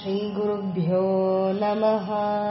श्रीगुरुभ्यो नमः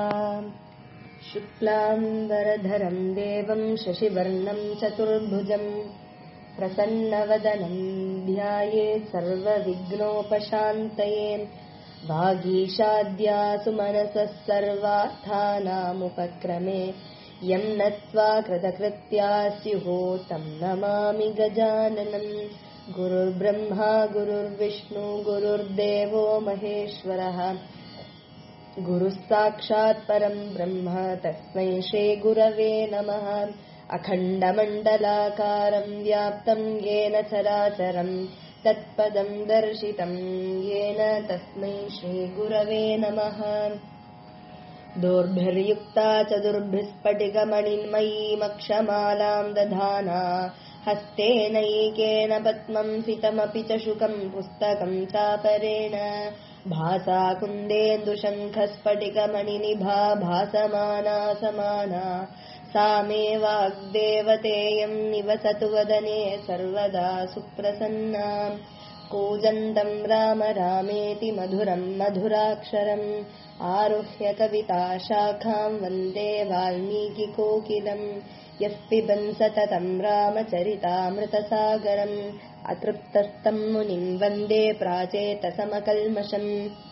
शुक्लाम्बरधरम् देवम् शशिवर्णम् चतुर्भुजम् प्रसन्नवदनम् ध्यायेत् सर्वविघ्नोपशान्तये वागीशाद्यासु मनसः सर्वार्थानामुपक्रमे यम् नत्वा कृतकृत्या स्युः तम् नमामि गजाननम् गुरुर्ब्रह्मा गुरुर्विष्णु गुरुर्देवो महेश्वरः गुरुः साक्षात् परम् ब्रह्म तस्मै श्रीगुरवे नमः अखण्डमण्डलाकारम् व्याप्तम् येन चराचरम् तत्पदम् दर्शितम् येन तस्मै श्रीगुरवे नमः दोर्भिर्युक्ता चतुर्भिः स्फटिकमणिन्मयीमक्षमालाम् दधाना हस्तेनैकेन पद्मम् सितमपि च शुकम् पुस्तकम् चापरेण भासा कुन्देन्दुशङ्खस्फटिकमणिनिभा भासमाना समाना सा मे वाग्देवतेयम् निवसतु वदने सर्वदा सुप्रसन्ना कूजन्तम् राम रामेति मधुरम् मधुराक्षरम् आरुह्य कविता शाखाम् वन्दे वाल्मीकिकोकिलम् यः पिबन् सततम् रामचरितामृतसागरम् अतृप्तस्तम् मुनिम् वन्दे प्राचेतसमकल्मषम्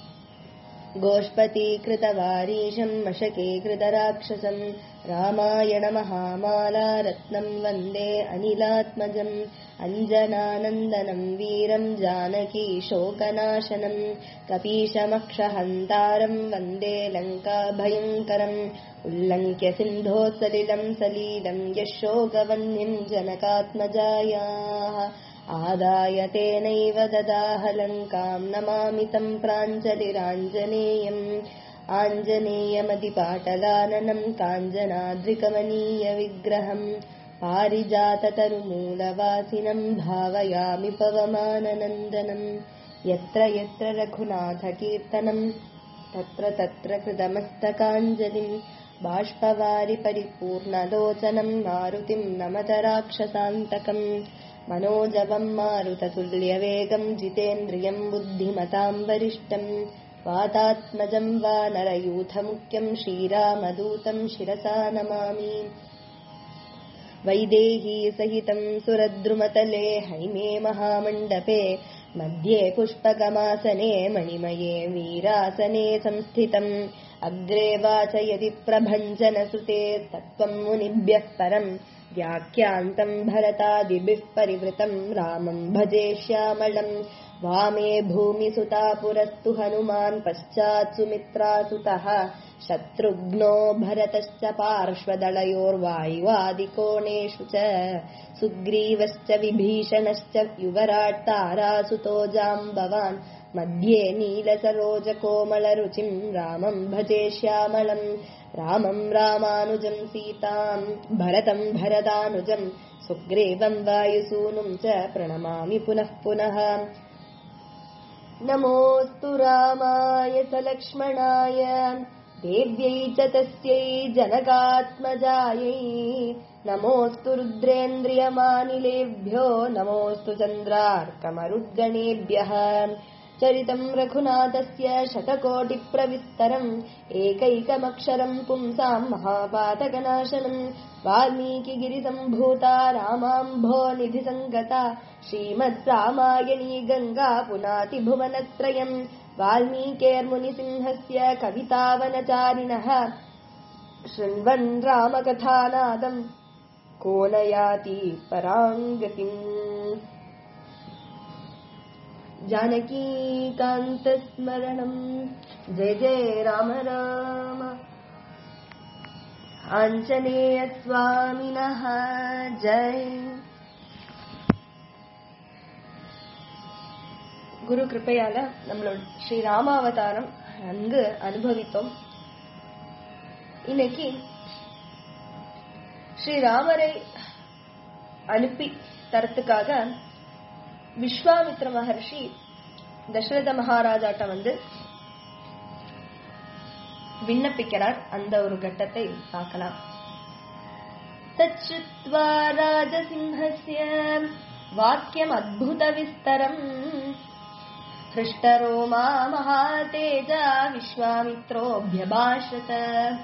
गोष्पतीकृतवारीशम् मशकीकृतराक्षसम् रामायणमहामाला रत्नम् वन्दे अनिलात्मजम् अञ्जनानन्दनम् वीरम् जानकी शोकनाशनम् कपीशमक्षहन्तारम् वन्दे लङ्काभयङ्करम् उल्लङ्घ्य सिन्धोः सलिलम् सलीलम् यशोकवह्निम् जनकात्मजायाः आदाय तेनैव ददाह लङ्काम् नमामि तम् प्राञ्जलिराञ्जनेयम् आञ्जनेयमतिपाटलाननम् काञ्जनाद्रिकमनीयविग्रहम् पारिजाततरुमूलवासिनम् भावयामि पवमाननन्दनम् यत्र यत्र रघुनाथकीर्तनम् तत्र तत्र कृतमस्तकाञ्जलिम् बाष्पवारि परिपूर्णलोचनम् मारुतिम् नमत राक्षसान्तकम् मनोजवम् मारुततुल्यवेगम् जितेन्द्रियम् बुद्धिमताम् वरिष्ठम् वातात्मजम् वा नरयूथमुख्यम् श्रीरामदूतम् शिरसा नमामि वैदेही सहितम् सुरद्रुमतले हैमे महामण्डपे मध्ये पुष्पकमासने मणिमये वीरासने संस्थितम् अग्रे वाचयति प्रभञ्जनसुते तत्त्वम् मुनिभ्यः परम् व्याख्यान्तम् भरतादिभिः परिवृतम् रामम् भजे श्यामलम् वामे भूमिसुता पुरस्तु हनुमान् पश्चात् सुमित्रासुतः शत्रुघ्नो भरतश्च पार्श्वदलयोर्वायुवादिकोणेषु च सुग्रीवश्च विभीषणश्च युवराट् तारासुतो जाम्बवान् मध्ये नीलसरोजकोमलरुचिम् रामम् भजे श्यामलम् रामम् रामानुजम् सीताम् भरतम् भरदानुजम् सुग्रीवम् वायुसूनुम् च प्रणमामि पुनः पुनः नमोऽस्तु रामाय च लक्ष्मणाय देव्यै च तस्यै जनकात्मजायै नमोऽस्तु रुद्रेन्द्रियमानिलेभ्यो नमोऽस्तु चन्द्रार्कमरुद्गणेभ्यः चरितम् रघुनाथस्य शतकोटिप्रविस्तरम् एकैकमक्षरम् पुंसाम् महापातकनाशनम् वाल्मीकिगिरिसम्भूता रामाम्भो निधिसङ्गता श्रीमद् रामायणी गङ्गा पुनाति भुवनत्रयम् वाल्मीकेर्मुनिसिंहस्य कवितावनचारिणः शृण्वन् रामकथानादम् को न याति पराङ्गतिम् जानकीकान्तस्मरणम् जय जय राम राम आञ्जनेयस्वामिनः जय குரு கிருப்பையால நம்மளோட ஸ்ரீ ராமாவதாரம் நன்கு அனுபவித்தோம் இன்னைக்கு ஸ்ரீராமரை அனுப்பி தரத்துக்காக விஸ்வாமித்ர மகர்ஷி தசரத மகாராஜாட்ட வந்து விண்ணப்பிக்கிறார் அந்த ஒரு கட்டத்தை பார்க்கலாம் तच्छ्रुत्वा राजसिंहस्य वाक्यमद्भुतविस्तरम् हृष्टरोमा महातेजा विश्वामित्रोऽभ्यभाषत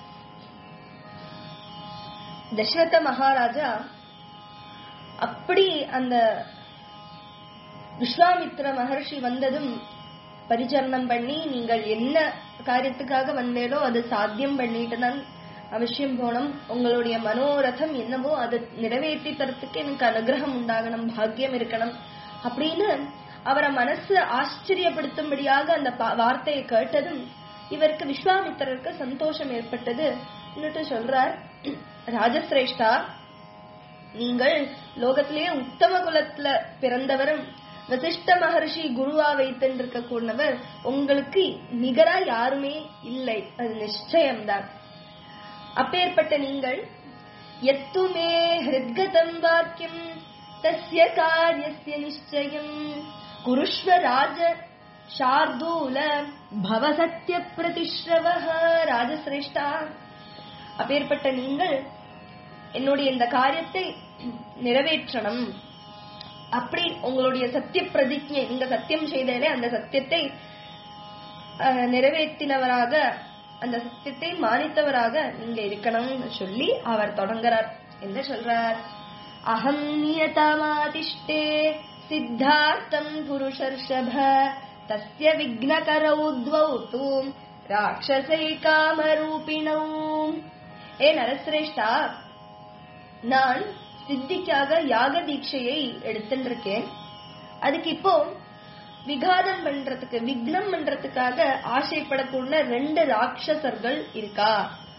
தசரத மகாராஜா அப்படி அந்த விஸ்வாமித்ர மகர்ஷி வந்ததும் பரிச்சரணம் பண்ணி நீங்கள் என்ன காரியத்துக்காக வந்தேனோ அது சாத்தியம் பண்ணிட்டு தான் அவசியம் போனோம் உங்களுடைய மனோரதம் என்னவோ அதை நிறைவேற்றி தரத்துக்கு எனக்கு அனுகிரகம் உண்டாகணும் பாக்கியம் இருக்கணும் அப்படின்னு அவரை மனசு ஆச்சரியப்படுத்தும்படியாக அந்த பா- வார்த்தையை கேட்டதும் இவருக்கு விஸ்வாமித்திரருக்கு சந்தோஷம் ஏற்பட்டது എന്നിട്ട് சொல்றார் ராஜசிரேஷ்டா நீங்கள் லோகத்திலேயே உத்தம குலத்துல பிறந்தவரும் வசிஷ்ட மகர்ஷி குருவா வைத்திருக்க கூடவர் உங்களுக்கு நிகரா யாருமே இல்லை அது நிச்சயம்தான் அப்பேற்பட்ட நீங்கள் எத்துமே ஹிருத்கதம் வாக்கியம் தஸ்ய காரியஸ்ய நிச்சயம் குருஷ்வ ராஜ சார்தூல பவ சத்திய பிரதிஷ்ரவஹ ராஜசிரேஷ்டா அப்பேற்பட்ட நீங்கள் என்னுடைய இந்த காரியத்தை நிறைவேற்றணும் அப்படி உங்களுடைய சத்திய பிரதிஜை நீங்க சத்தியம் செய்ததே அந்த சத்தியத்தை அஹ், நிறைவேற்றினவராக அந்த சத்தியத்தை மானித்தவராக நீங்க இருக்கணும்னு சொல்லி அவர் தொடங்குறார் என்ன சொல்றார் அகம் நியதமாதிஷ்டே சித்தார்த்தம் புருஷர்ஷப தஸ்ய விக்னகரௌ द्वौ தூ ராட்சசை காமரூபிணௌ ஏ நரசிரேஷ்டா நான் சித்திக்காக யாக தீட்சையை எடுத்துருக்கேன் அதுக்கு இப்போ விகாதம் பண்றதுக்கு விக்னம் பண்றதுக்காக ஆசைப்படக்கூடிய ரெண்டு ராட்சசர்கள் இருக்கா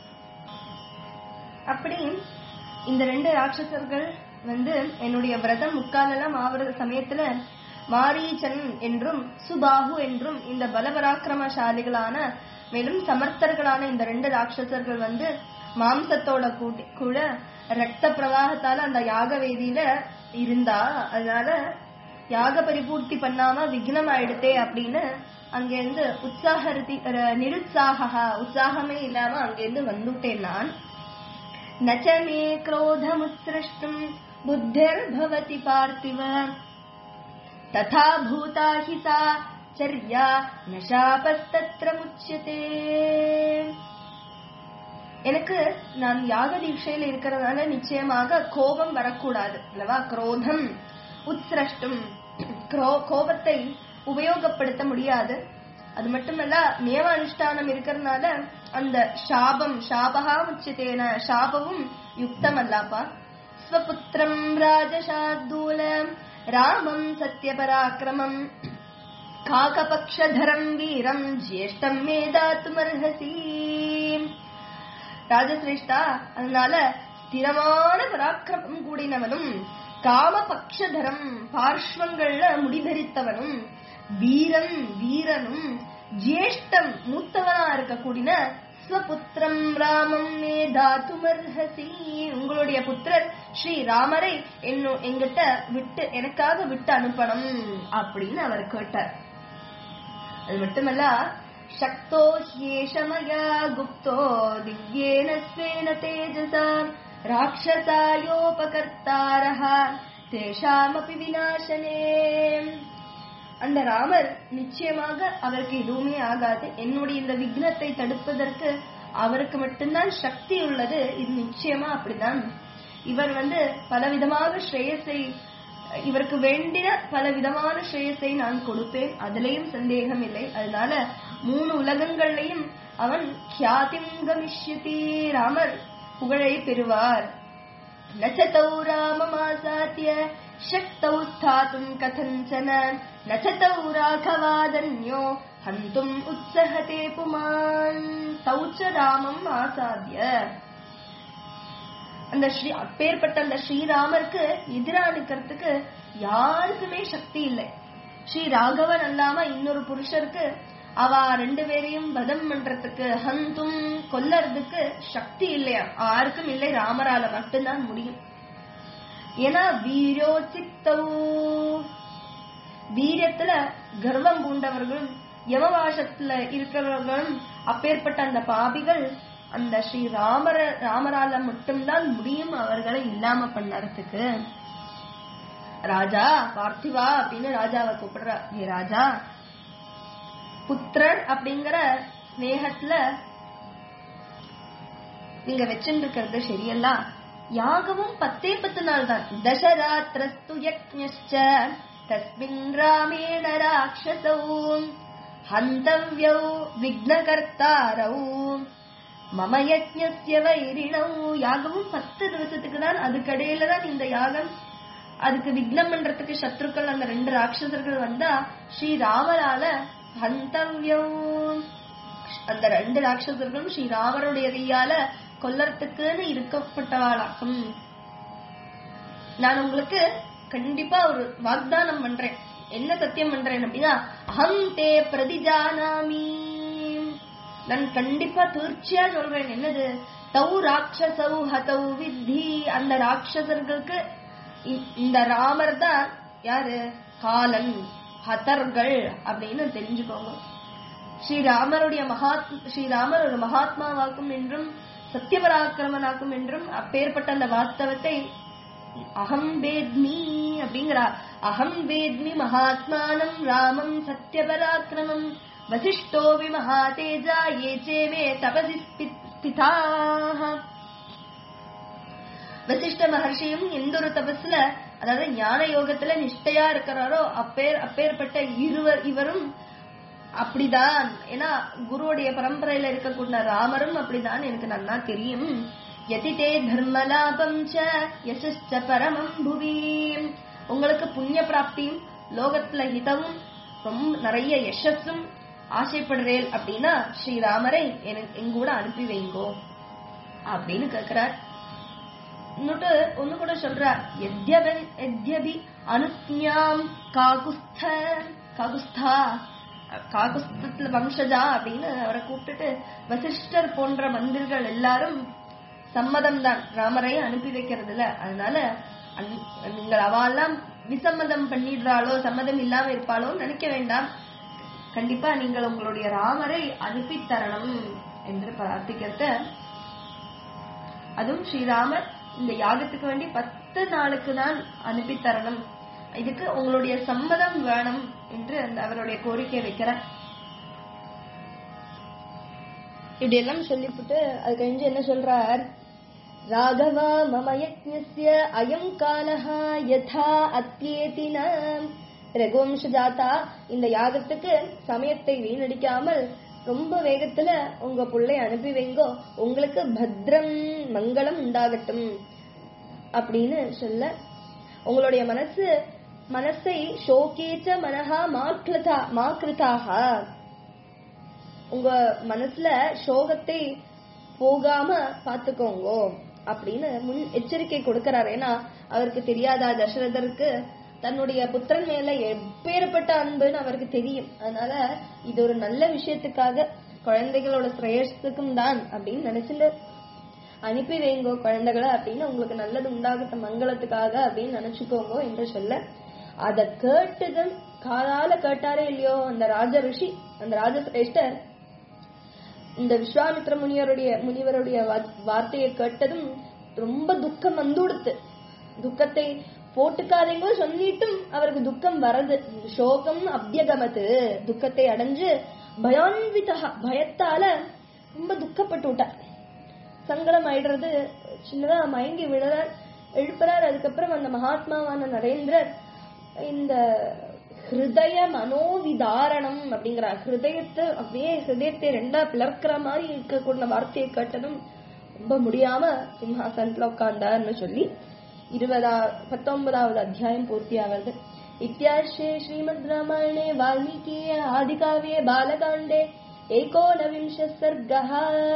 அப்படி இந்த ரெண்டு ராட்சசர்கள் வந்து என்னுடைய விரதம் முக்காலெல்லாம் ஆவற சமயத்துல மாரீச்சன் என்றும் சுபாகு என்றும் இந்த பலபராக்கிரமசாலிகளான மேலும் சமர்த்தர்களான இந்த ரெண்டு ராட்சசர்கள் வந்து மாம்சத்தோட கூட்டி கூட ரத்த பிரவாகத்தால அந்த யாக வேதியில இருந்தா அதனால யாக பரிபூர்த்தி பண்ணாம விக்னம் ஆயிடுத்தே அப்படின்னு அங்கிருந்து உற்சாகருதி நிருத்சாகா உற்சாகமே இல்லாம அங்கிருந்து வந்துட்டேன் நான் न च मे क्रोधमुत्सृष्टुम् बुद्धिर्भवति पार्थिव तथा भूता हि सा चर्या न शापस्तत्र मुच्यते எனக்கு நான் யாக தீட்சையில இருக்கிறதுனால நிச்சயமாக கோபம் வரக்கூடாது அல்லவா குரோதம் உத்ஸ்ரஷ்டும் குரோ- கோபத்தை உபயோகப்படுத்த முடியாது அது மட்டுமல்ல நியமானுஷ்டானம் இருக்கிறதுனால அந்த சாபம் சாபகா முச்சித்தேன சாபமும் யுக்தம் அல்லப்பா ஸ்வபுத்திரம் ராஜசார்தூல ராமம் சத்யபராக்கிரமம் காகபக்ஷதரம் வீரம் ஜேஷ்டம் மே தாத்துமர்ஹசி ராஜசிரேஷ்டா அதனால ஸ்திரமான பராக்கிரமம் கூடினவனும் காமபக்ஷதரம் பார்ஷ்வங்கள்ல முடிதரித்தவனும் வீரன் வீரனும் ஜேஷ்டம் மூத்தவனா இருக்கக்கூடிய ஸ்வபுத்திரம் ராமம் மே தாத்துமர்ஹசி உங்களுடைய புத்திரர் ஸ்ரீ ராமரை என்ன எங்கிட்ட விட்டு எனக்காக விட்டு அனுப்பணும் அப்படின்னு அவர் கேட்டார் அது மட்டுமல்ல சக்தோ ஹ்யேஷமயா குப்தோ திவ்யேன ஸ்வேன தேஜசா ராட்சசாயோபகர்த்தாரஹ தேஷாமபி விநாசனே அந்த ராமர் நிச்சயமாக அவருக்கு எதுவுமே ஆகாது என்னுடைய இந்த விக்னத்தை தடுப்பதற்கு அவருக்கு மட்டும்தான் சக்தி உள்ளது இது நிச்சயமா அப்படிதான் இவர் வந்து பலவிதமாக ஸ்ரேயஸை இவருக்கு வேண்டின பல விதமான ஸ்ரேயஸை நான் கொடுப்பேன் அதுலயும் சந்தேகம் இல்லை அதனால மூணு உலகங்கள்லையும் அவன் கியாதிம் கமிஷ்யதி ராமர் புகழை பெறுவார் நச்சதௌ ராமமாசாத்திய शक्तौ स्थातुम् कथञ्चन न च तौ राघवादन्यो हन्तुम् उत्सहते पुमान् तौ च ராமம் ஆசாத்திய அந்த ஸ்ரீ அப்பேற்பட்ட அந்த ஸ்ரீராமருக்கு எதிரா நிக்கிறதுக்கு யாருக்குமே சக்தி இல்லை ஸ்ரீ ராகவன் அல்லாம இன்னொரு புருஷருக்கு அவ ரெண்டு பேரையும் வதம் பண்றதுக்கு ஹந்தும் கொல்லறதுக்கு சக்தி இல்லையா யாருக்கும் இல்லை ராமரால மட்டும்தான் முடியும் ஏன்னா வீரோச்சித்தௌ வீரியத்துல கர்வம் பூண்டவர்களும் யமவாசத்துல இருக்கிறவர்களும் அப்பேற்பட்ட அந்த பாபிகள் அந்த ஸ்ரீ ராமர ராமரால மட்டும்தான் முடியும் அவர்களை இல்லாம பண்ணறதுக்கு ராஜா பார்த்திவா அப்படின்னு ராஜாவை கூப்பிடுறா ஏ ராஜா புத்திரர் அப்படிங்கிற ஸ்னேகத்துல நீங்க வச்சுருக்கிறது சரியல்ல யாகமும் பத்தே பத்து நாள் தான் தசராத்திரஸ்து யக்ஞश्च தஸ்மின் ராமேண ராட்சசௌ ஹந்தவ்யௌ விக்னகர்த்தாரௌ மம யஜ்ஞஸ்ய வைரிணௌ யாகமும் பத்து திவசத்துக்கு தான் அதுக்கடையில தான் இந்த யாகம் அதுக்கு விக்னம் பண்றதுக்கு சத்ருக்கள் அந்த ரெண்டு ராட்சசர்கள் வந்தா ஸ்ரீ ராமரால ஹந்தவ்யௌ அந்த ரெண்டு ராட்சசர்களும் ஸ்ரீராமருடைய கையால கொல்லறதுக்குன்னு இருக்கப்பட்டவாளாக்கும் நான் உங்களுக்கு கண்டிப்பா ஒரு வாக்தானம் பண்றேன் என்ன சத்தியம் பண்றேன் அப்படின்னா அகம் தே பிரதிஜானாமி நான் கண்டிப்பா தீர்ச்சியா சொல்றேன் என்னது தௌ ராட்சசௌ ஹதௌ வித்தி அந்த ராட்சசர்களுக்கு இ- இந்த ராமர் தான் யாரு காலன் ஹதர்கள் அப்படின்னு தெரிஞ்சுக்கோங்க ஸ்ரீராமருடைய மகாத் ஸ்ரீராமர் ஒரு மகாத்மாவாக்கும் என்றும் சத்தியபராக்கிரமனாக்கும் என்றும் அப்பேற்பட்ட அந்த வாஸ்தவத்தை அகம் வேத்மி அப்படிங்கிறார் அகம் வேத்மி மகாத்மானம் ராமம் சத்யபராக்கிரமம் வசிஷ்டோவி மகாதேஜா ஏ சேமே தபசி ஸ்பி- ஸ்திதாः வசிஷ்ட மகர்ஷியும் எந்த ஒரு தபஸ்ல அதாவது ஞான யோகத்துல நிஷ்டையா இருக்கிறாரோ அப்பேர் அப்பேற்பட்ட இருவர் இவரும் அப்படிதான் ஏன்னா குருவுடைய பரம்பரையில இருக்கக்கூடிய ராமரும் அப்படிதான் எனக்கு நன்னா தெரியும் யதிதே தர்மலாபம் ச யசஸ்ச பரமம் புவி உங்களுக்கு புண்ணிய பிராப்தியும் லோகத்துல ஹிதமும் ரொம்ப நிறைய யசஸும் ஆசைப்படுறேன் அப்படின்னா ஸ்ரீராமரை எனக்கு எங்கூட அனுப்பி வைங்கோ அப்படின்னு கேக்குறார் இன்னொட்டு ஒண்ணு கூட சொல்றார் எத்யபி எத்யபி அனுஜ்ஞாம் காகுஸ்த காகுஸ்தா காகுஸ்தத்துல வம்சஜா அப்படின்னு அவரை கூப்பிட்டுட்டு வசிஷ்டர் போன்ற மந்திர்கள் எல்லாரும் சம்மதம் தான் ராமரை அனுப்பி வைக்கிறதுல அதனால அன்- நீங்கள் அவெல்லாம் விசம்மதம் பண்ணிடுறாளோ சம்மதம் இல்லாம இருப்பாளோன்னு நினைக்க வேண்டாம் கண்டிப்பா நீங்கள் உங்களுடைய ராமரை அனுப்பி தரணும் என்று பிரார்த்திக்கிறத அதுவும் ஸ்ரீராமர் இந்த யாகத்துக்கு வேண்டி பத்து நாளுக்கு தான் அனுப்பி தரணும் இதுக்கு உங்களுடைய சம்மதம் வேணும் என்று அந்த அவருடைய கோரிக்கை வைக்கிறார் இப்படி எல்லாம் சொல்லிவிட்டு அது கழிஞ்சு என்ன சொல்றார் ராகவா மம யஜ்ஞஸ்ய அயம் காலஹா யதா அத்யேதின ரகுவம்ச ஜாதா இந்த யாகத்துக்கு சமயத்தை வீணடிக்காமல் ரொம்ப வேகத்துல உங்க புள்ளை அனுப்பி வைங்கோ உங்களுக்கு பத்ரம் மங்களம் உண்டாகட்டும் அப்படின்னு சொல்ல உங்களுடைய மனசு மனசை ஷோகேச்ச மனஹா மாக்ருதா மாக்ருதாக உங்க மனசுல சோகத்தை போகாம பாத்துக்கோங்க அப்படின்னு முன் எச்சரிக்கை கொடுக்கிறார் ஏன்னா அவருக்கு தெரியாதா தசரதருக்கு தன்னுடைய புத்திரன் மேல எப்பேற்பட்ட அன்புன்னு அவருக்கு தெரியும் அதனால இது ஒரு நல்ல விஷயத்துக்காக குழந்தைகளோட ஸ்ரேயஸுக்கும் தான் அப்படின்னு நினைச்சுட்டு அனுப்பி வைங்கோ குழந்தைகளை அப்படின்னு உங்களுக்கு நல்லது உண்டாகட்டும் மங்களத்துக்காக அப்படின்னு நினைச்சுக்கோங்க என்று சொல்ல அத கேட்டதும் காதால கேட்டாரே இல்லையோ அந்த ராஜ ரிஷி அந்த ராஜசிரேஷ்டர் இந்த விஸ்வாமித்ர முனிவருடைய முனிவருடைய வா- வார்த்தையை கேட்டதும் ரொம்ப துக்கம் வந்துடுத்து துக்கத்தை போட்டுக்காதீங்க சொல்லிட்டும் அவருக்கு துக்கம் வரது சோகம் அபியகமது துக்கத்தை அடைஞ்சு பயான்விதா பயத்தால ரொம்ப துக்கப்பட்டு விட்டார் சங்கடம் ஆயிடுறது சின்னதா மயங்கி விழுறார் எழுப்புறார் அதுக்கப்புறம் அந்த மகாத்மாவான நரேந்திரர் இந்த ஹிருதய மனோவிதாரணம் அப்படிங்கிறார் ஹிருதயத்தை அப்படியே ஹிருதயத்தை ரெண்டா பிளர்க்கிற மாதிரி இருக்கக்கூடிய வார்த்தையை கேட்டதும் ரொம்ப முடியாம சிம்ஹாசனத்துல உட்கார்ந்தார்னு சொல்லி இருபதா பத்தொன்பதாவது அத்தியாயம் பூர்த்தியாவது இத்தியார்ஷே ஸ்ரீமத் ராமாயணே வால்மீகியே ஆதிகாவ்யே பாலகாண்டே एकोनविंशः सर्गः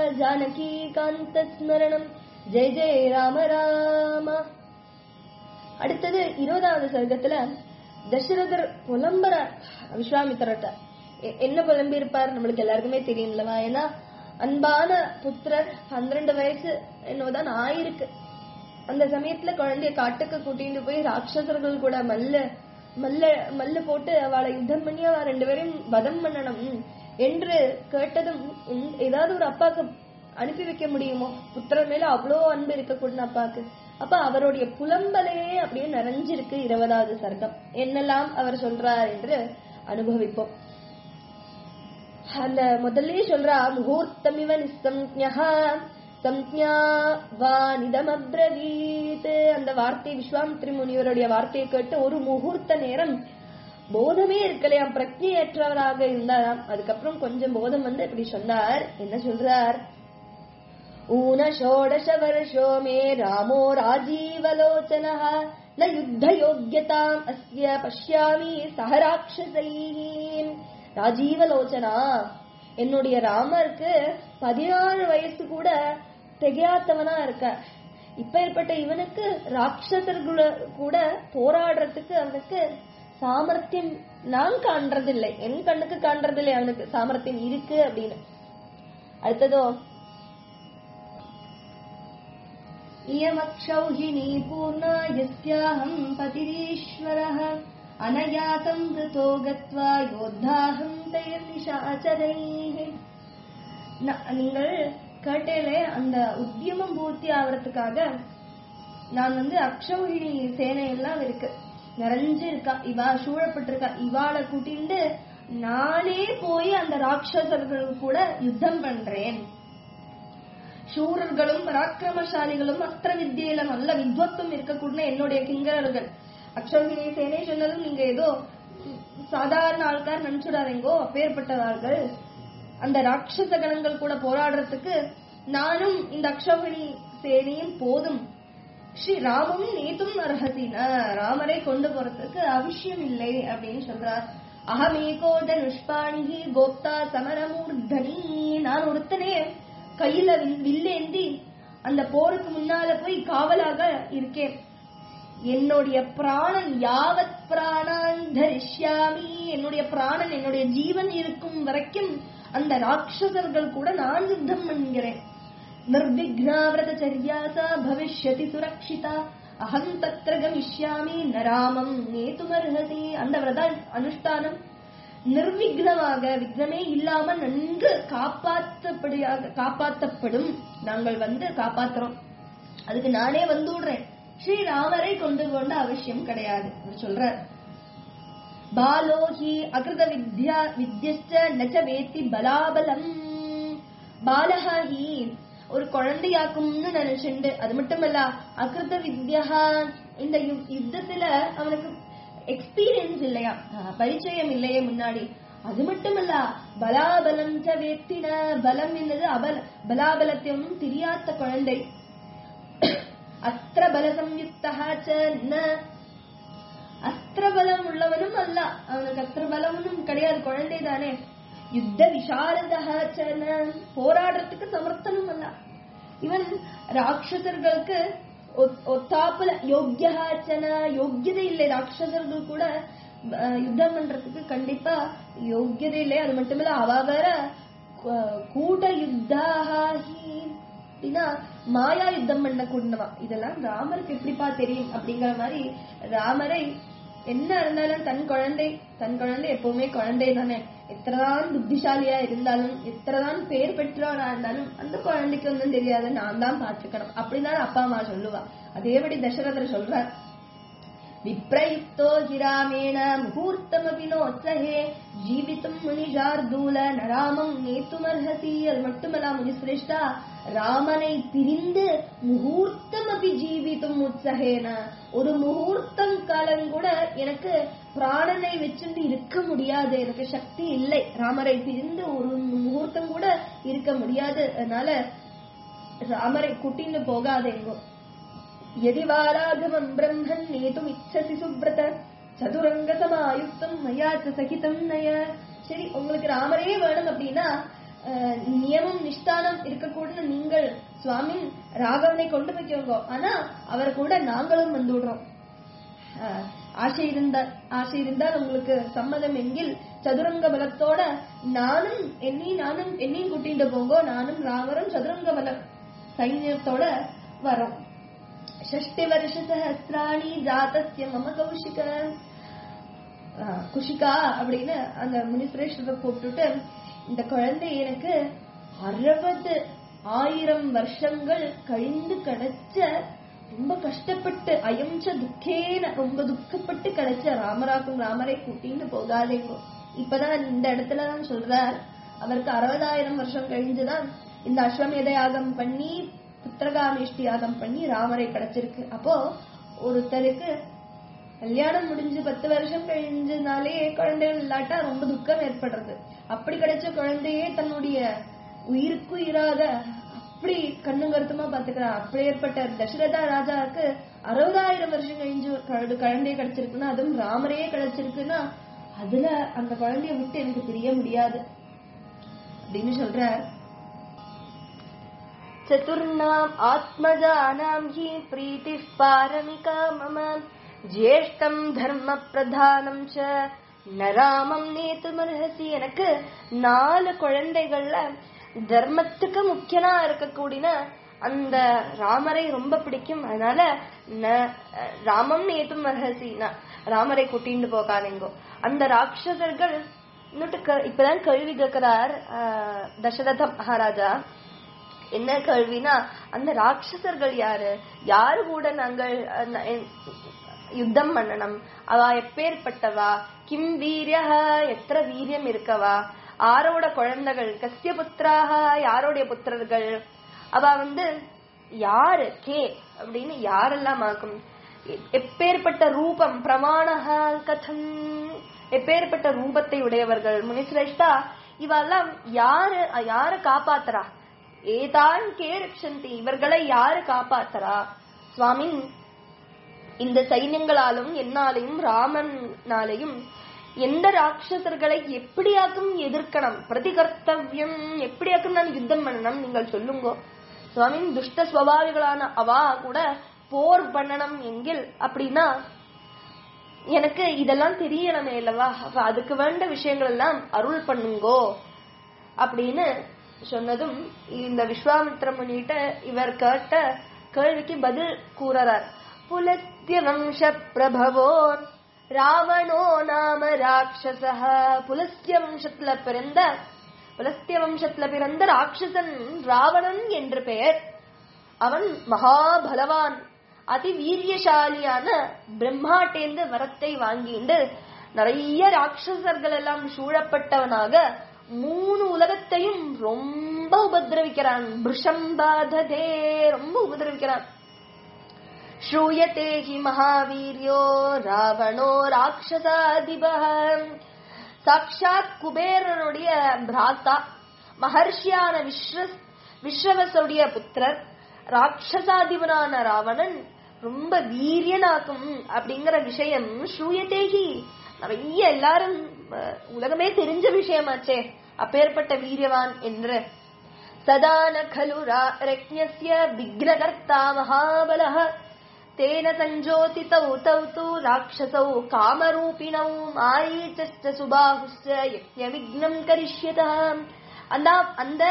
जानकीकान्तस्मरणम् ஜெய ஜெய ராம ராம அடுத்தது இருபதாவது சர்க்கத்துல தசரதர் புலம்புறார் விஸ்வாமித்திரர்ட்ட எ- என்ன புலம்பி இருப்பார் நம்மளுக்கு எல்லாருக்குமே தெரியும்லவா ஏன்னா அன்பான புத்திரர் பன்னிரண்டு வயசு என்னோதான் ஆயிருக்கு அந்த சமயத்துல குழந்தைய காட்டுக்கு கூட்டிட்டு போய் ராட்சசர்கள் கூட மல்ல மல்ல மல்லு போட்டு அவளை யுத்தம் பண்ணி அவ ரெண்டு பேரையும் வதம் பண்ணணும் என்று கேட்டதும் உம், ஏதாவது ஒரு அப்பாக்கு அனுப்பி வைக்க முடியுமோ புத்திரன் மேல அவ்வளோ அன்பு இருக்கக்கூடிய அப்பாக்கு அப்ப அவருடைய புலம்பலே அப்படியே நிறைஞ்சிருக்கு இருபதாவது சர்க்கம் என்னெல்லாம் அவர் சொல்றார் என்று அனுபவிப்போம் அந்த முதல்லயே சொல்றா முகூர்த்தமிவ நிசம்ஞா சம்ஞா வா நிதமப்ரவீத் அந்த வார்த்தை விஸ்வாமித்ரி முனிவருடைய வார்த்தையை கேட்டு ஒரு முகூர்த்த நேரம் போதமே இருக்கலையாம் பிரஜையற்றவராக இருந்தாராம் அதுக்கப்புறம் கொஞ்சம் போதம் வந்து இப்படி சொன்னார் என்ன சொல்றார் ஊன ஷோடச வருஷோ மே ராமோ ராஜீவலோச்சனः न युद्धयोग्यताम् अस्य पश्यामि सह ராட்சசைः ராஜீவலோச்சனா என்னுடைய ராமருக்கு பதினாறு வயசு கூட திகையாத்தவனா இருக்க இப்பேற்பட்ட இவனுக்கு ராட்சசர்கள கூட போராடுறதுக்கு அவனுக்கு சாமர்த்தியம் நான் காண்றதில்லை என் கண்ணுக்கு காண்றதில்லை அவனுக்கு சாமர்த்தியம் இருக்கு அப்படின்னு அடுத்ததோ इयमक्षौहिणी पूर्णा यस्याहं पतिरीश्वरः अनयातं वृतो गत्वा योद्धाहं तैर्निशाचरैः ந- நீங்கள் கேட்டேலே அந்த உத்தியமம் பூர்த்தி ஆவறதுக்காக நான் வந்து அக்ஷௌகிணி சேனை எல்லாம் இருக்கு நிறைஞ்சு இருக்கா இவா சூழப்பட்டிருக்கா இவாளை கூட்டிண்டு நானே போய் அந்த ராட்சசர்கள் கூட யுத்தம் பண்றேன் சூரர்களும் பராக்கிரமசாலிகளும் அஸ்திர வித்தியில நல்ல வித்வத்தும் இருக்கக்கூடிய என்னுடைய கிங்கரர்கள் அக்ஷௌகிணி சேனை சொன்னதும் நீங்க ஏதோ ம், சாதாரண ஆள்கார் நினைச்சுடாதீங்கோ அப்பேற்பட்டவார்கள் அந்த ராட்சச கணங்கள் கூட போராடுறதுக்கு நானும் இந்த அக்ஷௌகிணி சேனையும் போதும் ஸ்ரீ ராமம் நேத்தும் அர்ஹசின ராமரை கொண்டு போறதுக்கு அவசியம் இல்லை அப்படின்னு சொல்றார் அகமேகோ தனுஷ்பாணி கோப்தா சமரமூர்தனி நான் ஒருத்தனே கையில வில்- வில்லேந்தி அந்த போருக்கு முன்னால போய் காவலாக இருக்கேன் என்னுடைய பிராணன் யாவத் பிராணான் தரிஷ்யாமி என்னுடைய பிராணன் என்னுடைய ஜீவன் இருக்கும் வரைக்கும் அந்த ராட்சசர்கள் கூட நான் யுத்தம் பண்ணுகிறேன் निर्विघ्नाव्रतचर्यासा भविष्यति सुरक्षिता அகம் தத்ர கமிஷ்யாமி நராமம் நேத்துமர்ஹசி அந்த விரத அனுஷ்டானம் நிர்விக்னமாக விக்னமே இல்லாம நன்கு காப்பாற்றப்படியாக காப்பாற்றப்படும் நாங்கள் வந்து காப்பாத்துறோம் அதுக்கு நானே வந்து விடுறேன் ஸ்ரீராமரை கொண்டு கொண்ட அவசியம் கிடையாது அவர் சொல்றார் பாலோ ஹி அகிருத வித்யா வித்யஸ்ட நச்ச வேத்தி பலாபலம் பாலஹா ஹி ஒரு குழந்தையாக்கும்னு நினைச்சுண்டு அது மட்டுமல்ல அகிருத வித்யா இந்த யு- யுத்தத்துல அவனுக்கு எக்ஸ்பீரியன்ஸ் இல்லையா ஆஹ், பரிச்சயம் இல்லையே முன்னாடி அது மட்டுமல்ல பலாபலம் ச வேத்தின பலம் என்னது அபல பலாபலத்தை ஒன்றும் தெரியாத குழந்தை அஸ்திர பல சம்யுக்தா ச ந அஸ்திரபலம் உள்ளவனும் அல்ல அவனுக்கு அஸ்திரபலமும் கிடையாது குழந்தை தானே யுத்த விசாரதன போராடுறதுக்கு சமர்த்தனும் அல்ல இவன் ராட்சசர்களுக்கு ஒ- ஒத்தாப்புல யோக்கியஹாச்சன யோக்கியதை இல்லை ராட்சசர்கள் கூட அஹ், யுத்தம் பண்றதுக்கு கண்டிப்பா யோக்கியதை இல்லை அது மட்டுமில்ல அவ வேற கு- கூட்ட யுத்தாகி அப்படின்னா மாயா யுத்தம் பண்ண கூடவா இதெல்லாம் ராமருக்கு எப்படிப்பா தெரியும் அப்படிங்கிற மாதிரி ராமரை என்ன இருந்தாலும் தன் குழந்தை தன் குழந்தை எப்பவுமே குழந்தை தானே எத்தனைதான் புத்திசாலியா இருந்தாலும் எத்தனைதான் பேர் பெற்றவனா இருந்தாலும் அந்த குழந்தைக்கு ஒன்றும் தெரியாது நான் தான் பாத்துக்கணும் அப்படிதான் அப்பா அம்மா சொல்லுவா அதேபடி தசரதர் சொல்றார் விப்ரயுக்தோ ஹிராமேண முகூர்த்தமபி நோத்சஹே ஜீவித்தும் முனிஜார்தூல நராமம் நேத்துமர்ஹசி அது மட்டுமல்ல முனிசிரேஷ்டா ராமனை பிரிந்து முகூர்த்தம் அபி ஜீவித்தும் உற்சகேன ஒரு முகூர்த்தம் காலம் கூட எனக்கு பிராணனை வச்சுட்டு இருக்க முடியாது எனக்கு சக்தி இல்லை ராமரை பிரிந்து ஒரு முகூர்த்தம் கூட இருக்க முடியாது அதனால ராமரை கூட்டின்னு போகாதேங்கோ यदि वाराघवम् ब्रह्मन् नेतुमिच्छसि சுப்ரத சதுரங்க சமாயுக்தம் மயா ச சகிதம் நய சரி உங்களுக்கு ராமரே வேணும் அப்படின்னா அஹ், நியமம் நிஷ்டானம் இருக்கக்கூட நீங்கள் சுவாமி ராகவனை கொண்டு வைக்கோங்க ஆனா அவர் கூட நாங்களும் வந்து விடுறோம் அஹ், ஆசை இருந்தால் ஆசை இருந்தால் உங்களுக்கு சம்மதம் என்கில் சதுரங்க பலத்தோட நானும் என்னி நானும் என்னையும் கூட்டிட்டு போங்கோ நானும் ராமரும் சதுரங்க பல சைன்யத்தோட வரோம் षष्टि वर्ष सहस्राणि ஜாதஸ்ய மம கௌஷிக ஆஹ், குஷிகா அப்படின்னு அந்த முனிசுரேஸ்வரரை கூப்பிட்டுட்டு இந்த குழந்தை எனக்கு அறுபது ஆயிரம் வருஷங்கள் கழிந்து கிடைச்ச ரொம்ப கஷ்டப்பட்டு அயம்ச துக்கேன ரொம்ப துக்கப்பட்டு கிடைச்ச ராமராக்கும் ராமரை கூட்டின்னு போகாதேங்கோ இப்பதான் இந்த இடத்துல தான் சொல்றார் அவருக்கு அறுபதாயிரம் வருஷம் கழிஞ்சுதான் இந்த அஸ்வமேத யாகம் பண்ணி புத்திரகாமேஷ்டி யாகம் பண்ணி ராமரை கிடைச்சிருக்கு அப்போ ஒருத்தருக்கு கல்யாணம் முடிஞ்சு பத்து வருஷம் கழிஞ்சதுனாலே குழந்தைகள் இல்லாட்டா ரொம்ப துக்கம் ஏற்படுறது அப்படி கிடைச்ச குழந்தையே தன்னுடைய உயிருக்கு உயிராக அப்படி கண்ணும் கருத்துமா பாத்துக்கிறான் அப்படி ஏற்பட்ட தசரதா ராஜாவுக்கு அறுபதாயிரம் வருஷம் கழிஞ்சு ஒரு குழந்தை குழந்தை கிடைச்சிருக்குன்னா அதுவும் ராமரையே கிடைச்சிருக்குன்னா அதுல அந்த குழந்தைய விட்டு எனக்கு பிரிய முடியாது அப்படின்னு சொல்றார் चतुर्णाम् आत्मजानाम् हि प्रीतिः पारमिका मम ज्येष्ठम् धर्मप्रधानम् च न ராமம் நேத்துமர்ஹசி எனக்கு நாலு குழந்தைகள்ல தர்மத்துக்கு முக்கியனா இருக்கக்கூடிய அந்த ராமரை ரொம்ப பிடிக்கும் அதனால ந- ராமம் நேத்தும் அர்ஹசி நான் ராமரை கூட்டிட்டு போகாதீங்கோ அந்த ராட்சசர்கள் இன்னொட்டு க- இப்பதான் கேள்வி கேட்கிறார் ஆஹ், தசரத மகாராஜா என்ன கேள்வினா அந்த ராட்சசர்கள் யாரு யாரு கூட நாங்கள் அஹ், ந- என்- யுத்தம் பண்ணணும் அவ எப்பேற்பட்டவா கிம் வீரிய எത്ര வீரியம் இருக்கவா ஆரோட குழந்தைகள் கஸ்ய புத்திராக யாரோடைய புத்திரர்கள் அவ வந்து யாரு கே அப்படின்னு யாரெல்லாம் ஆக்கும் எ- எப்பேற்பட்ட ரூபம் பிரமாணக கதம் எப்பேற்பட்ட ரூபத்தை உடையவர்கள் முனிசிரேஷ்டா இவெல்லாம் யாரு யார காப்பாத்துறா ஏதான் கே ரக்ஷந்தி இவர்களை யாரு காப்பாத்துறா சுவாமின் இந்த சைன்யங்களாலும் என்னாலையும் ராமனாலையும் எந்த ராட்சசர்களை எப்படியாக்கும் எதிர்க்கணும் பிரதிகர்த்தவியம் எப்படியாக்கும் நான் யுத்தம் பண்ணணும் நீங்கள் சொல்லுங்க சுவாமின் துஷ்ட ஸ்வபாவிகளான அவா கூட போர் பண்ணணும் எங்கில் அப்படின்னா எனக்கு இதெல்லாம் தெரியணுமே அல்லவா அப்ப அதுக்கு வேண்ட விஷயங்கள் எல்லாம் அருள் பண்ணுங்கோ அப்படின்னு சொன்னதும் இந்த விஸ்வாமித்திர முனிட்ட இவர் கேட்ட கேள்விக்கு பதில் கூறறார் புலத்திய வம்ச பிரபவோ ராவணோ நாம ராட்சச புலஸ்திய வம்சத்துல பிறந்த புலஸ்திய வம்சத்துல பிறந்த ராட்சசன் ராவணன் என்று பெயர் அவன் மகாபலவான் அதி வீரியசாலியான பிரம்மாட்டேந்து வரத்தை வாங்கிண்டு நிறைய ராட்சசர்கள் எல்லாம் சூழப்பட்டவனாக மூணு உலகத்தையும் ரொம்ப உபதிரவிக்கிறான் பிருஷம்பாததே ரொம்ப உபதிரவிக்கிறான் श्रूयते हि महावीर्यो ராவணோ ராட்சசாதிபः சாக்ஷாத் குபேரனுடைய பிராத்தா மகர்ஷியான விஸ்வ விஸ்வவசுடைய புத்திரர் ராட்சசாதிபனான ராவணன் ரொம்ப வீரியனாக்கும் அப்படிங்கிற விஷயம் ஸ்ரூயதேகி நிறைய எல்லாரும் அஹ், உலகமே தெரிஞ்ச விஷயமாச்சே அப்பேற்பட்ட வீரியவான் என்று सदा न खलु रा- रज्ञस्य विघ्नकर्ता महाबलः तेन सञ्जोतितौ तौ तु राक्षसौ कामरूपिणौ मारीचश्च सुबाहुश्च यज्ञविघ्नम् करिष्यतः அந்த அந்த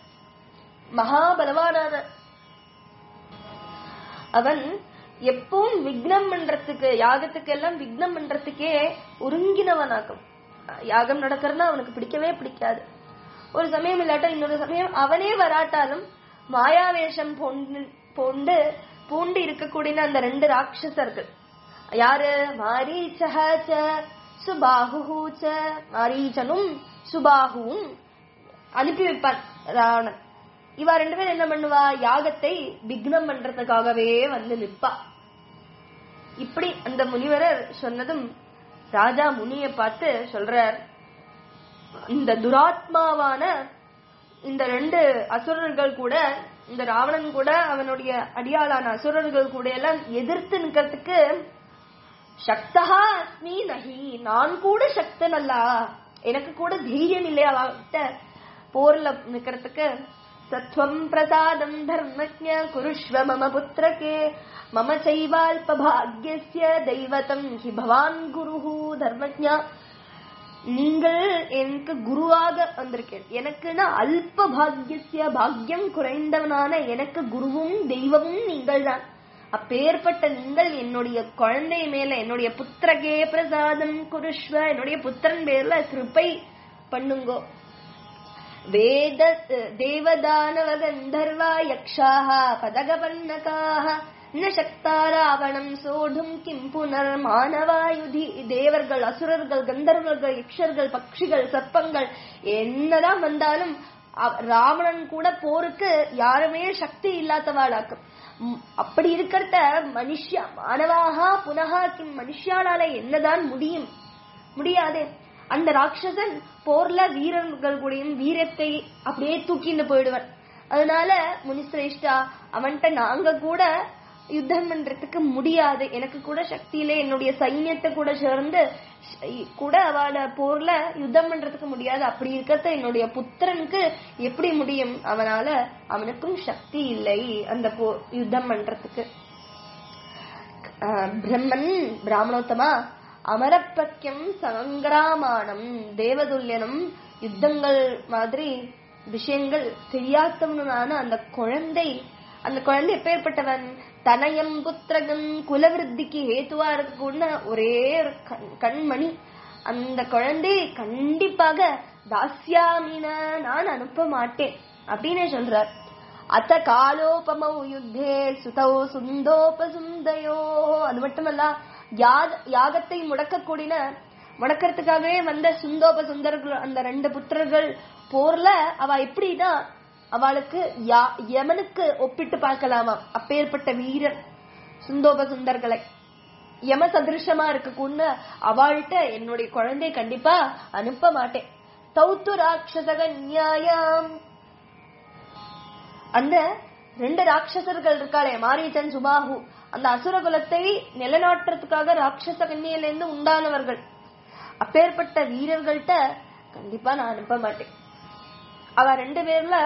மகாபலவானான அவன் எப்பவும் விக்னம் பண்றதுக்கு யாகத்துக்கு எல்லாம் விக்னம் பண்றதுக்கே ஒருங்கினவனாக்கும் யாகம் நடக்கிறதுனா அவனுக்கு பிடிக்கவே பிடிக்காது ஒரு சமயம் இல்லாட்டா இன்னொரு சமயம் அவனே வராட்டாலும் மாயாவேஷம் பூண்டு பூண்டு பூண்டு இருக்கக்கூடிய அந்த ரெண்டு ராட்சசர்கள் யாரு மாரீச்சஹ ச சுபாஹு ச மாரீச்சனும் சுபாகுவும் அனுப்பி வைப்பான் ராவணன் இவா ரெண்டு பேரும் என்ன பண்ணுவா யாகத்தை விக்னம் பண்றதுக்காகவே வந்து நிப்பா இப்படி அந்த முனிவரர் சொன்னதும் ராஜா முனியை பார்த்து சொல்றார் இந்த துராத்மாவான இந்த ரெண்டு அசுரர்கள் கூட இந்த ராவணன் கூட அவனுடைய அடியாளான அசுரர்கள் கூட எல்லாம் எதிர்த்து நிக்கிறதுக்கு சக்தகா அஸ்மி நஹி நான் கூட சக்தன் அல்ல எனக்கு கூட தைரியம் இல்லையா அவகிட்ட போர்ல நிக்கிறதுக்கு சத்வம் பிரசாதம் தர்மஜ குருஷ்வ மம புத்திரகே மம சைவால்ப பாக்யஸ்ய தெய்வதம் ஹி பவான் குருஹு தர்மஜா நீங்கள் எனக்கு குருவாக வந்திருக்கேன் எனக்குன்னா அல்ப பாக்யசிய பாக்யம் குறைந்தவனான எனக்கு குருவும் தெய்வமும் நீங்கள் தான் அப்பேற்பட்ட நீங்கள் என்னுடைய குழந்தை மேல என்னுடைய புத்திரகே பிரசாதம் குருஷ்வ என்னுடைய புத்திரன் பேர்ல கிருப்பை பண்ணுங்கோ வேத தேவதானவ கந்தர்வா யக்ஷாः பதகபன்னகாः ந சக்தாராவணம் சோடும் கிம் புனர் மானவாயுதி தேவர்கள் அசுரர்கள் கந்தர்வர்கள் யக்ஷர்கள் பட்சிகள் சர்ப்பங்கள் என்னதான் வந்தாலும் அவ- ராவணன் கூட போருக்கு யாருமே சக்தி இல்லாதவாளாக்கும் ம், அப்படி இருக்கிறத மனுஷா மானவாகா புனகா கிம் மனுஷாலால என்னதான் முடியும் முடியாதே அந்த ராட்சசன் போர்ல வீரர்கள் கூடயும் வீரத்தை அப்படியே தூக்கிட்டு போயிடுவன் அதனால முனிசிரேஷ்டா அவன்கிட்ட நாங்க கூட யுத்தம் பண்றதுக்கு முடியாது எனக்கு கூட சக்தியில என்னுடைய சைன்யத்தை கூட சேர்ந்து ஷ்- கூட அவள போர்ல யுத்தம் பண்றதுக்கு முடியாது அப்படி இருக்கிறத என்னுடைய புத்திரனுக்கு எப்படி முடியும் அவனால அவனுக்கும் சக்தி இல்லை அந்த போ யுத்தம் பண்றதுக்கு ஆஹ் பிரம்மன் பிராமணோத்தமா அமரப்பக்கியம் சங்கிராமானம் தேவதுல்யனம் யுத்தங்கள் மாதிரி விஷயங்கள் தெரியாதவனான அந்த குழந்தை அந்த குழந்தை எப்பேற்பட்டவன் தனயம் புத்திரகம் குலவிருத்திக்கு ஹேத்துவா இருக்கக்கூடிய ஒரே ஒரு கண்- கண்மணி அந்த குழந்தை கண்டிப்பாக தாஸ்யாமின நான் அனுப்ப மாட்டேன் அப்படின்னு சொல்றார் அத்த காலோபமௌ யுத்தே சுதௌ சுந்தோபசுந்தயோ அது மட்டுமல்ல யாக யாகத்தை முடக்கக்கூடிய முடக்கிறதுக்காகவே வந்த சுந்தோப சுந்தர்கள் அந்த ரெண்டு புத்திரர்கள் போர்ல அவ எப்படின்னா அவளுக்கு யா- யமனுக்கு ஒப்பிட்டு பார்க்கலாமா அப்பேற்பட்ட வீரர் சுந்தோப சுந்தர்களை யம சதிருஷமா இருக்கக்கூடிய அவள்கிட்ட என்னுடைய குழந்தை கண்டிப்பா அனுப்ப மாட்டேன் தௌத்து ராட்சசக நியாயம் அந்த ரெண்டு ராட்சசர்கள் இருக்காளே மாரீச்சன் சுபாகு அந்த அசுர குலத்தை நிலநாட்டுறதுக்காக ராட்சச கன்னியில இருந்து உண்டானவர்கள் அப்பேற்பட்ட வீரர்கள்ட்ட கண்டிப்பா நான் அனுப்ப மாட்டேன் அவ ரெண்டு பேர்ல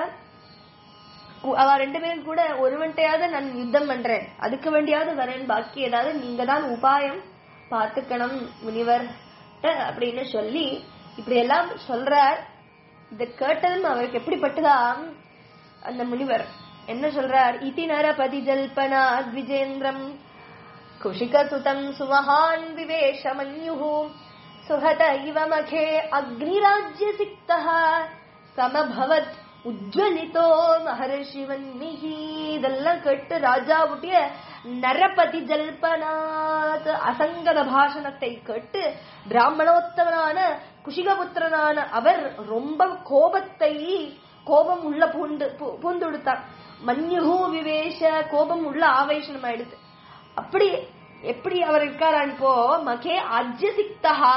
கு- அவ ரெண்டு பேரும் கூட ஒருவன்ட்டையாவது நான் யுத்தம் பண்றேன் அதுக்கு வேண்டியாவது வரேன் பாக்கி ஏதாவது நீங்க தான் உபாயம் பாத்துக்கணும் முனிவர் அப்படின்னு சொல்லி இப்படி எல்லாம் சொல்றார் இத கேட்டதும் அவருக்கு எப்படிப்பட்டதா அந்த முனிவர் என்ன சொல்றார் இதி நரபதி ஜல்பனா விஜேந்திரம் குஷிகசுதம் சுமஹான் விவேஷமன்யுः சுஹத இவ மகே அக்னிராஜ்யசிக்தः சமபவத் உஜ்வலிதோ மகர்ஷிவன்மிகி இதெல்லாம் கேட்டு ராஜாவுடைய நரபதி ஜல்பனாத் அசங்கத பாஷணத்தை கேட்டு பிராமணோத்தமனான குஷிகபுத்திரனான அவர் ரொம்ப கோபத்தை கோபம் உள்ள பூண்டு பூ- பூந்துடுத்தார் மன்யுகு விவேஷ கோபம் உள்ள ஆவேசனம் ஆயிடுது அப்படி எப்படி அவர் இருக்காரா இப்போ மகே அஜ்யசிக்தா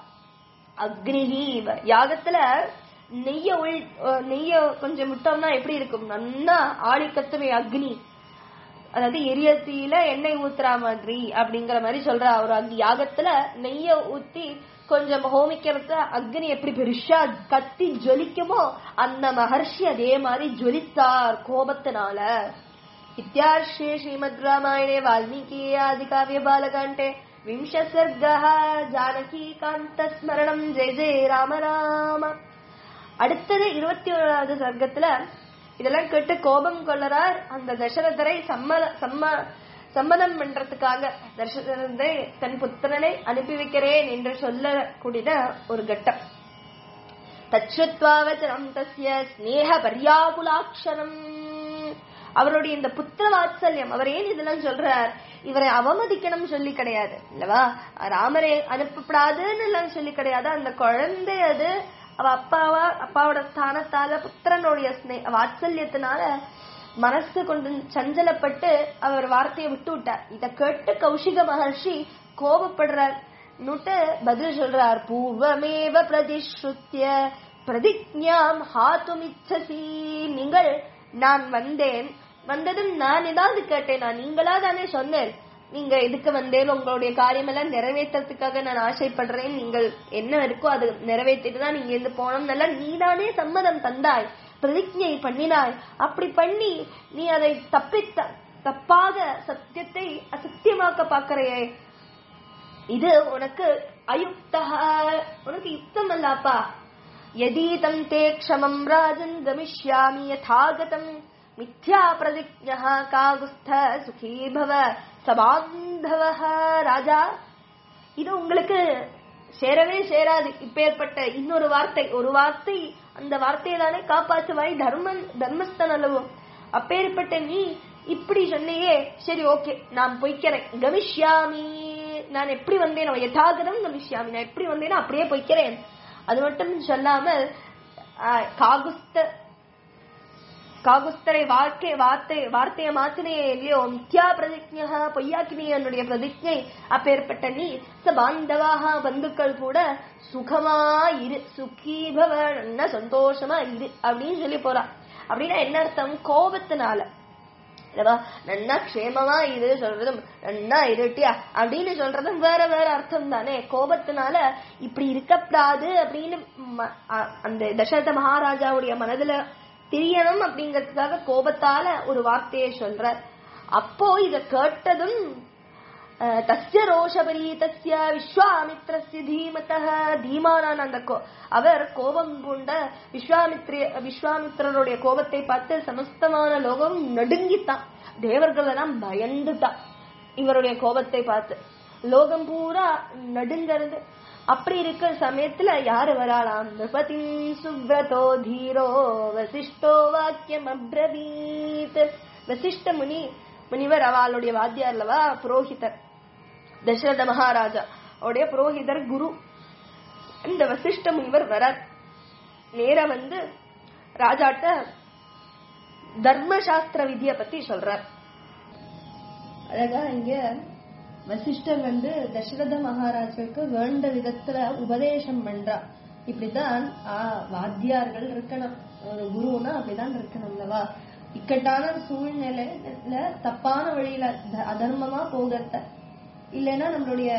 அக்னிஹி யாகத்துல நெய்ய உள் அஹ் நெய்ய கொஞ்சம் விட்டோம்னா எப்படி இருக்கும் நல்லா ஆளி கத்துமே அக்னி அதாவது எரியத்தீல எண்ணெய் ஊத்துறா மாதிரி அப்படிங்கிற மாதிரி சொல்றா ஒரு அங்க யாகத்துல நெய்ய ஊத்தி கொஞ்சம் ஹோமிக்கிறத அக்னி எப்படி பெருசா கத்தி ஜொலிக்குமோ அந்த மகர்ஷி அதே மாதிரி ஜொலித்தார் கோபத்தினால இத்தியார்ஷே ஸ்ரீமத் ராமாயணே வால்மீகி ஆதி காவிய பாலகாண்டே விம்ச சர்கः ஜானகி காந்த ஸ்மரணம் ஜெய ஜெய ராம ராம அடுத்தது இருபத்தி ஓராவது சர்க்கத்துல இதெல்லாம் கேட்டு கோபம் கொள்ளறார் அந்த தசரதரை சம்ம சம்ம சம்மதம் பண்றதுக்காக தசரதரை தன் புத்திரனை அனுப்பி வைக்கிறேன் என்று சொல்லக்கூடிய ஒரு கட்டம் தச்சுத்வாவச்சனம் தஸ்ய ஸ்நேக பர்யாகுலாட்சரம் அவருடைய இந்த புத்திர வாத்சல்யம் அவர் ஏன் இதெல்லாம் சொல்றார் இவரை அவமதிக்கணும் சொல்லி கிடையாது இல்லவா ராமரை அனுப்பப்படாதுன்னு எல்லாம் சொல்லி கிடையாது அந்த குழந்தை அது அவ அப்பாவா அப்பாவோட ஸ்தானத்தால புத்திரனுடைய ஸ்னே வாத்சல்யத்தினால மனசு கொண்டு சஞ்சலப்பட்டு அவர் வார்த்தையை விட்டு விட்டார் இத கேட்டு கௌஷிக மகர்ஷி கோபப்படுறார் நுட்டு பதில் சொல்றார் பூர்வமேவ பிரதிஸ்ருத்திய பிரதிஜ்ஞாம் ஹாத்துமிச்சசி நீங்கள் நான் வந்தேன் வந்ததும் நான் ஏதாவது கேட்டேன் நான் நீங்களா தானே சொன்னேன் நீங்க எதுக்கு வந்தேன் உங்களுடைய காரியம் எல்லாம் நிறைவேற்றத்துக்காக நான் ஆசைப்படுறேன் நீங்கள் என்ன இருக்கோ அது நிறைவேற்றிட்டு தான் நீங்க இருந்து போனோம் நல்லா நீதானே சம்மதம் தந்தாய் பிரதிஜை பண்ணினாய் அப்படி பண்ணி நீ அதை தப்பி தப்பாக சத்தியத்தை அசத்தியமாக்க பாக்குறையே இது உனக்கு அயுக்தா உனக்கு யுக்தம் அல்லப்பா யதீதம் தே க்ஷமம் ராஜன் கமிஷ்யாமி யதாகதம் மித்யா பிரதிஜ்ஞா காகுஸ்த சுகீ பவ சபாந்தவ ராஜா இது உங்களுக்கு சேரவே சேராது இப்பேற்பட்ட இன்னொரு வார்த்தை ஒரு வார்த்தை அந்த வார்த்தையை தானே காப்பாற்றுவாய் தர்மன் தர்மஸ்தன் அளவும் அப்பேற்பட்ட நீ இப்படி சொன்னையே சரி ஓகே நான் பொய்க்கிறேன் கமிஷ்யாமி நான் எப்படி வந்தேனோ யதாகதம் கமிஷ்யாமி நான் எப்படி வந்தேனோ அப்படியே பொய்க்கிறேன் அது மட்டும் சொல்லாமல் ஆஹ், காகுஸ்த காகுஸ்தரை வாழ்க்கை வார்த்தை வார்த்தையை மாத்தினே இல்லையோ மித்யா பிரதிஜா பொய்யாக்கினே என்னுடைய பிரதிஜை அப்பேற்பட்ட நீ ச பாந்தவாக பந்துக்கள் கூட சுகமா இரு சுகி பவ நல்ல சந்தோஷமா இரு அப்படின்னு சொல்லி போறா அப்படின்னா என்ன அர்த்தம் கோபத்தினால இல்லவா நன்னா க்ஷேமமா இரு சொல்றதும் நன்னா இருட்டியா அப்படின்னு சொல்றதும் வேற வேற அர்த்தம் தானே கோபத்தினால இப்படி இருக்கக்கூடாது அப்படின்னு ம- அ- அந்த தசரத மகாராஜாவுடைய மனதுல தெரியணும் அப்படிங்கறதுக்காக கோபத்தால ஒரு வார்த்தையை சொல்றார் அப்போ இத கேட்டதும் அஹ், தஸ்ய ரோஷபரீதஸ்ய விஸ்வாமித்ரஸ்ய தீமதः தீமானான் அந்த கோ- அவர் கோபம் கொண்ட விஸ்வாமித்ர விஸ்வாமித்திரருடைய கோபத்தை பார்த்து சமஸ்தமான லோகம் நடுங்கித்தான் தேவர்கள் எல்லாம் பயந்துட்டான் இவருடைய கோபத்தை பார்த்து லோகம் பூரா நடுங்கிறது அப்படி இருக்கிற சமயத்துல யாரு வராளாம் நிருபதி சுப்ரதோ தீரோ வசிஷ்டோ வாக்கியம் அப்ரவீத் வசிஷ்ட முனி முனிவர் அவளுடைய வாத்தியார் அல்லவா புரோஹிதர் தசரத மகாராஜா அவருடைய புரோஹிதர் குரு இந்த வசிஷ்ட முனிவர் வரார் நேரா வந்து ராஜாட்ட தர்மசாஸ்திர விதிய பத்தி சொல்றார் அழகா இங்க வசிஷ்டர் வந்து தசரத மகாராஜாவுக்கு வேண்ட விதத்துல உபதேசம் பண்றா இப்படிதான் ஆ, வாத்தியார்கள் இருக்கணும் ஒரு குருன்னா அப்படிதான் இருக்கணும் அல்லவா இக்கட்டான சூழ்நிலையில தப்பான வழியில த- அதர்மமா போகிறத இல்லைன்னா நம்மளுடைய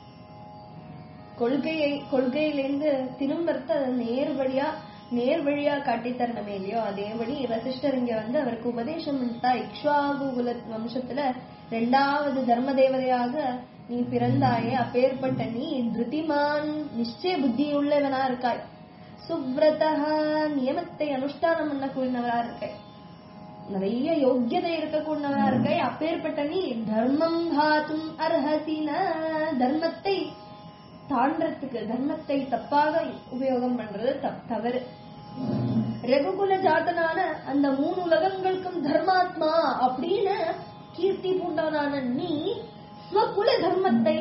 கொள்கையை கொள்கையிலேருந்து திரும்பறத நேர் வழியா நேர் வழியா காட்டி தரணுமே இல்லையோ அதேபடி வசிஷ்டர் இங்க வந்து அவருக்கு உபதேசம் பண்ணிட்டா இக்ஷ்வாகு குல வம்சத்துல ரெண்டாவது தர்ம தேவதையாக நீ பிறந்தாயே அப்பேற்பட்ட நீ திருதிமான் நிச்சய புத்தி உள்ளவனா இருக்காய் சுப்ரதா நியமத்தை அனுஷ்டானம் பண்ணக்கூடியவரா இருக்காய் நிறைய யோக்கியதை இருக்கக்கூடியவரா இருக்காய் அப்பேற்பட்ட நீ தர்மம் தாத்தும் அர்ஹசின தர்மத்தை தாண்டறதுக்கு தர்மத்தை தப்பாக உபயோகம் பண்றது தப் தவறு ரகுகுல ஜாதனான அந்த மூணு உலகங்களுக்கும் தர்மாத்மா அப்படின்னு கீர்த்தி பூண்டவனான நீ ஸ்வகுல தர்மத்தை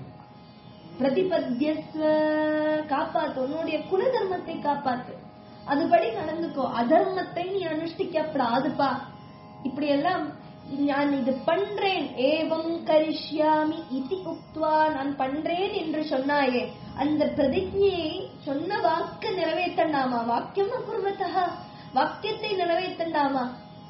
பிரதிபத்தியஸ்வ காப்பாத்து உன்னுடைய குல தர்மத்தை காப்பாத்து அதுபடி நடந்துக்கோ அதர்மத்தை நீ அனுஷ்டிக்கப்படாதுப்பா இப்படி எல்லாம் நான் இது பண்றேன் ஏவம் கரிஷ்யாமி இதி உக்த்வா நான் பண்றேன் என்று சொன்னாயே அந்த பிரதிஜையை சொன்ன வாக்க நிறைவேற்றண்டாமா வாக்கியம் அகுர்வத்தா வாக்கியத்தை நிறைவேற்றண்டாமா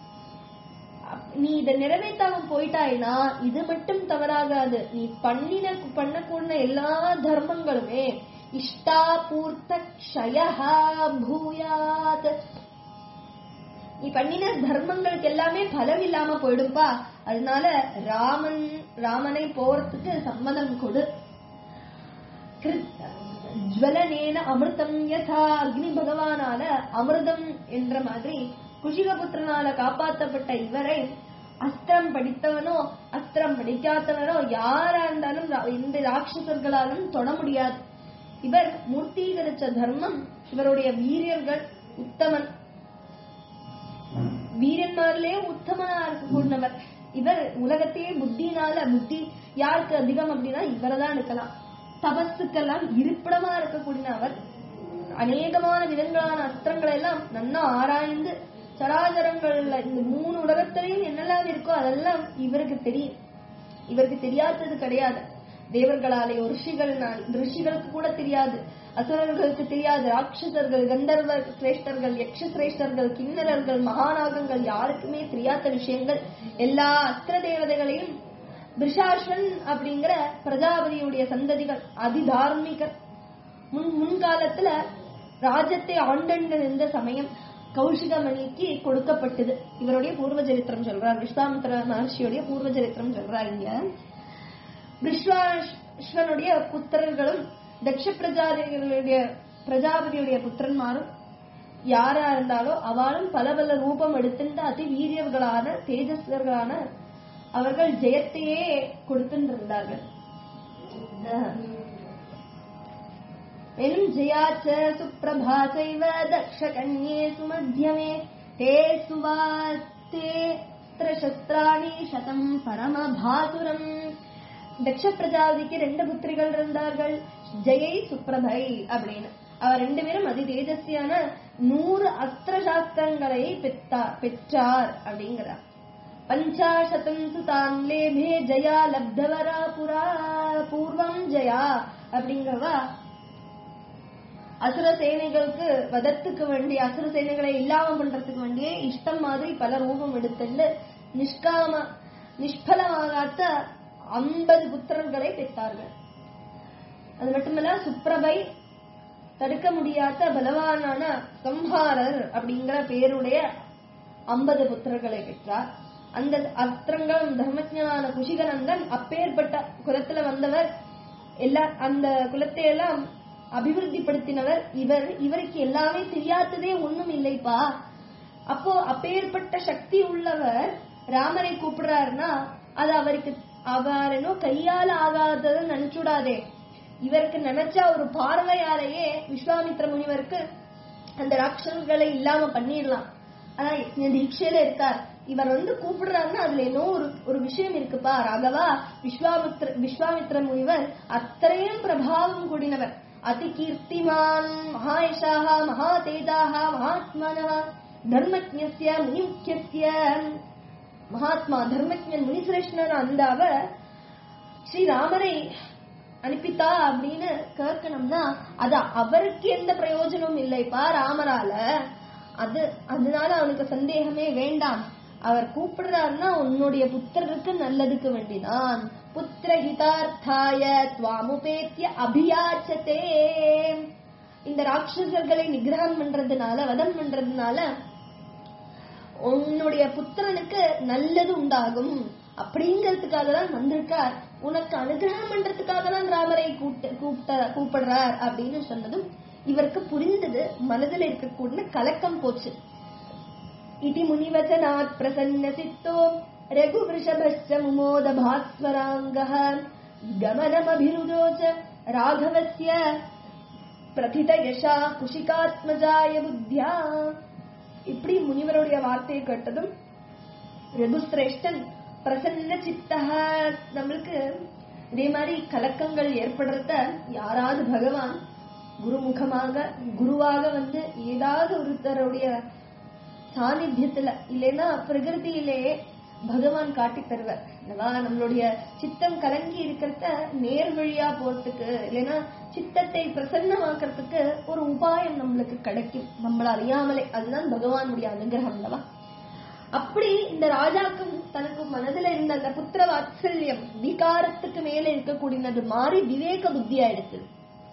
அப்- நீ இதை நிறைவேற்றாம போயிட்டாய்னா இது மட்டும் தவறாகாது நீ பண்ணின பண்ணக்கூடிய எல்லா தர்மங்களுமே இஷ்டாபூர்த்த க்ஷயா பூயாத் நீ பண்ணின தர்மங்களுக்கு எல்லாமே பலம் இல்லாம போயிடும்பா அதனால ராமன் ராமனை போறதுக்கு சம்மதம் கொடு கிருத்- ஜுவலனேன அமிர்தம் யதா அக்னி பகவானால அமிர்தம் என்ற மாதிரி குஷிகபுத்திரனால காப்பாற்றப்பட்ட இவரை அஸ்திரம் படித்தவனோ அஸ்திரம் படிக்காதவனோ யாரா இருந்தாலும் ரா- எந்த ராட்சசர்களாலும் தொட முடியாது இவர் மூர்த்தீகரிச்ச தர்மம் இவருடைய வீரியர்கள் உத்தமன் வீரன்மாரிலே உத்தமனா இருக்கக்கூடியவர் இவர் உலகத்தையே புத்தினால புத்தி யாருக்கு அதிகம் அப்படின்னா இவரதான் இருக்கலாம் தபஸுக்கெல்லாம் இருப்பிடமா இருக்கக்கூடிய அவர் அநேகமான விதங்களான அஸ்திரங்களை எல்லாம் நன்னா ஆராய்ந்து சராசரங்கள்ல இந்த மூணு உலகத்திலையும் என்னெல்லாம் இருக்கோ அதெல்லாம் இவருக்கு தெரியும் இவருக்கு தெரியாதது கிடையாது தேவர்களாலே ரிஷிகள் ரிஷிகளுக்கு கூட தெரியாது அசுரர்களுக்கு தெரியாது ராட்சசர்கள் கந்தர்வ சிரேஷ்டர்கள் யக்ஷ சிரேஷ்டர்கள் கிண்ணறர்கள் மகாநாகங்கள் யாருக்குமே தெரியாத விஷயங்கள் எல்லா அஸ்திர தேவதைகளையும் பிரிஷாஸ்வன் அப்படிங்கிற பிரஜாபதியுடைய சந்ததிகள் அதிதார்மிகர் முன் முன்காலத்துல ராஜ்யத்தை ஆண்டண்டு இருந்த சமயம் கௌஷிகமணிக்கு கொடுக்கப்பட்டது இவருடைய பூர்வ சரித்திரம் சொல்றார் விஸ்வாமித்திர மகர்ஷியுடைய பூர்வ சரித்திரம் சொல்றார் இங்க விஸ்வாஸ்வனுடைய புத்திரர்களும் தக்ஷ பிரஜாதிகளுடைய பிரஜாபதியுடைய புத்திரன்மாரும் யாரா இருந்தாலோ அவளும் பல பல ரூபம் எடுத்துட்டு அதி வீரியர்களான தேஜஸ்வர்களான அவர்கள் ஜெயத்தையே கொடுத்துட்டு இருந்தார்கள் மேலும் ஜெயாச்ச சுப்பிரபா செய்வ தக்ஷ கன்யே சுமத்தியமே தே சுவாஸ்தே அஸ்திரசஸ்திராணி சதம் பரமபாசுரம் தக்ஷ பிரஜாதிக்கு ரெண்டு புத்திரிகள் இருந்தார்கள் ஜெயை சுப்ரபை அப்படின்னு அவர் ரெண்டு பேரும் அதி தேஜஸ்வியான நூறு அஸ்திர சாஸ்திரங்களை பெற்றா பெற்றார் அப்படிங்கிறார் பஞ்சாசதம் சுதான் லேபே ஜயா லப்தவரா புரா பூர்வம் ஜயா அப்படிங்கிறவா அசுர சேனைகளுக்கு வதத்துக்கு வேண்டிய அசுர சேனைகளை இல்லாம பண்றதுக்கு வேண்டிய இஷ்டம் மாதிரி பல ரூபம் எடுத்துண்டு நிஷ்காம நிஷ்பலமாகாத்த ஐம்பது புத்திரர்களை பெற்றார்கள் அது மட்டுமல்ல சுப்ரபை தடுக்க முடியாத பலவானான சம்ஹாரர் அப்படிங்கிற பேருடைய ஐம்பது புத்திரர்களை பெற்றார் அந்த அஸ்திரங்களும் தர்மஜனான குஷிகநந்தன் அப்பேற்பட்ட குலத்துல வந்தவர் எல்லா அந்த குலத்தை எல்லாம் அபிவிருத்திப்படுத்தினவர் இவர் இவருக்கு எல்லாமே தெரியாததே ஒண்ணும் இல்லைப்பா அப்போ அப்பேற்பட்ட சக்தி உள்ளவர் ராமரை கூப்பிடுறாருன்னா அது அவருக்கு அவர் என்ன கையால ஆகாததை நினைச்சுடாதே இவருக்கு நினைச்சா ஒரு பார்வையாலேயே விஸ்வாமித்ர முனிவருக்கு அந்த ராட்சசர்களை இல்லாம பண்ணிடலாம் ஆனா இந்த தீட்சையில இருக்கார் இவர் வந்து கூப்பிடுறாருன்னா அதுல என்ன ஒரு ஒரு விஷயம் இருக்குப்பா ராகவா விஸ்வாமித்ர விஸ்வாமித்ர முனிவர் அத்தனையும் பிரபாவம் கூடினவர் அதி கீர்த்திமான் மகாயசாக மகா தேஜாக மகாத்மன தர்மஜ்ஞஸ்ய முனிமுக்கியஸ்ய மகாத்மா தர்மஜன் முனிசிரேஷ்ணன் அந்த அவர் ஸ்ரீராமரை அனுப்பித்தா அப்படின்னு கேட்கணும்னா அது அவருக்கு எந்த பிரயோஜனமும் இல்லைப்பா ராமரால அது அதனால அவனுக்கு சந்தேகமே வேண்டாம் அவர் கூப்பிடுறாருன்னா உன்னுடைய புத்திரருக்கு நல்லதுக்கு வேண்டிதான் புத்திரஹிதார்த்தாய துவாமுபேத்திய அபியாச்சதே இந்த ராட்சசர்களை நிகிரகம் பண்றதுனால வதம் பண்றதுனால உன்னுடைய புத்திரனுக்கு நல்லது உண்டாகும் அப்படிங்கிறதுக்காக தான் வந்திருக்கார் உனக்கு அனுகிரகம் பண்றதுக்காக தான் ராமரை கூப்பிட்டு கூப்பிட்ட கூப்பிடுறார் அப்படின்னு சொன்னதும் இவருக்கு புரிந்தது மனதில் இருக்கக்கூடிய கலக்கம் போச்சு இதி முனிவச்சனாத் பிரசன்ன சித்தோ ரகு விஷபஸ்ய முமோத பாஸ்வராங்கः கமனமபிருதோச்ச ராகவஸ்ய பிரதித யசா குஷிகாத்மஜாய புத்தியா இப்படி முனிவருடைய வார்த்தையை கேட்டதும் ரகுஸ்ரேஷ்டன் பிரசன்ன சித்தக நம்மளுக்கு இதே மாதிரி கலக்கங்கள் ஏற்படுறத யாராவது பகவான் குருமுகமாக குருவாக வந்து ஏதாவது ஒருத்தருடைய சாநித்தியத்துல இல்லைன்னா பிரகிருதியிலே பகவான் காட்டி தருவார் அல்லவா நம்மளுடைய சித்தம் கலங்கி இருக்கிறத நேர் வழியா போறதுக்கு இல்லைன்னா சித்தத்தை பிரசன்னமாக்குறதுக்கு ஒரு உபாயம் நம்மளுக்கு கிடைக்கும் நம்மள அறியாமலே அதுதான் பகவானுடைய அனுகிரகம் அல்லவா அப்படி இந்த ராஜாக்கும் தனக்கு மனதுல இருந்த அந்த புத்திர வாத்சல்யம் விகாரத்துக்கு மேல இருக்கக்கூடியது மாறி விவேக புத்தியா எடுத்தது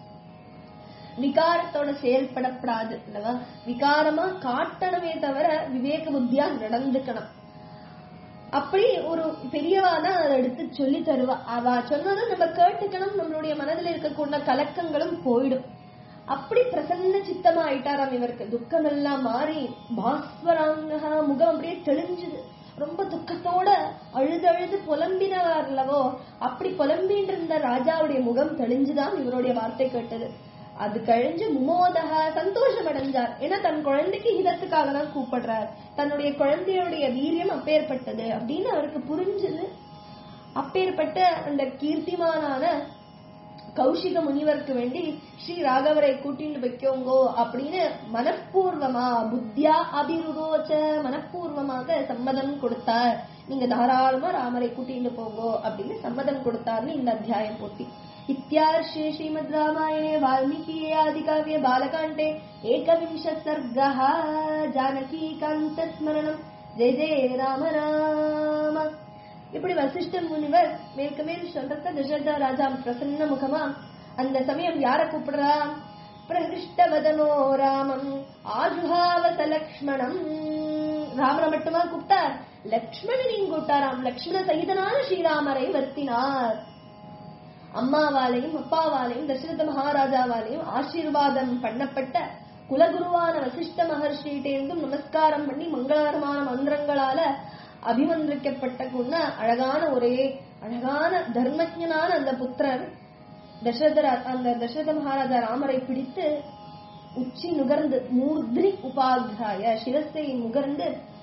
விகாரத்தோட செயல்படப்படாது அல்லவா விகாரமா காட்டணுமே தவிர விவேக புத்தியா நடந்துக்கணும் அப்படி ஒரு பெரியவா தான் அதை எடுத்து சொல்லி தருவா அவ சொன்னதை நம்ம கேட்டுக்கணும் நம்மளுடைய மனதில் இருக்கக்கூடிய கலக்கங்களும் போயிடும் அப்படி பிரசன்ன சித்தமா ஆயிட்டாராம் இவருக்கு துக்கம் எல்லாம் மாறி பாஸ்வராங்கா முகம் அப்படியே தெளிஞ்சுது ரொம்ப துக்கத்தோட அழுது அழுது புலம்பினவர் அல்லவோ அப்படி புலம்பின்னு இருந்த ராஜாவுடைய முகம் தெளிஞ்சுதான் இவருடைய வார்த்தை கேட்டது அது கழிஞ்சு முமோதக சந்தோஷம் அடைஞ்சார் ஏன்னா தன் குழந்தைக்கு ஹிதத்துக்காக தான் கூப்பிடுறார் தன்னுடைய குழந்தையுடைய வீரியம் அப்பேற்பட்டது அப்படின்னு அவருக்கு புரிஞ்சது அப்பேற்பட்ட அந்த கீர்த்திமானான கௌஷிக முனிவருக்கு வேண்டி ஸ்ரீ ராகவரை கூட்டிட்டு வைக்கோங்கோ அப்படின்னு மனப்பூர்வமா புத்தியா அபிருரோச்ச மனப்பூர்வமாக சம்மதம் கொடுத்தார் நீங்க தாராளமா ராமரை கூட்டிட்டு போங்கோ அப்படின்னு சம்மதம் கொடுத்தார்னு இந்த அத்தியாயம் போட்டி इत्यार्षे श्रीमद् रामायणे वाल्मीकीये आदिकाव्ये बालकाण्डे एकविंशः सर्गः जानकीकान्तस्मरणम् जय जय राम राम இப்படி வசிஷ்ட முனிவர் மேற்கு மேல் சொல்றத தசரத ராஜா பிரசன்ன முகமா அந்த சமயம் யார கூப்பிடுறா பிரகிருஷ்டவதனோ ராமம் ஆஜுஹாவச லக்ஷ்மணம் ராமரை மட்டுமா கூப்பிட்டார் லக்ஷ்மணனையும் கூப்பிட்டாராம் லக்ஷ்மண சகிதனான ஸ்ரீராமரை வருத்தினார் அம்மாவாலையும் அப்பாவாலையும் தசரத மகாராஜாவாலையும் ஆசீர்வாதம் பண்ணப்பட்ட குலகுருவான வசிஷ்ட மகர்ஷியிட்டேருந்தும் நமஸ்காரம் பண்ணி மங்களகரமான மந்திரங்களால அபிமந்திரிக்கப்பட்ட குண அழகான ஒரே அழகான தர்மஜனான அந்த புத்திரர் தசரத அந்த தசரத மகாராஜா ராமரை பிடித்து உச்சி நுகர்ந்து மூர்த்ரி உபாத்தியாய சிரஸை நுகர்ந்து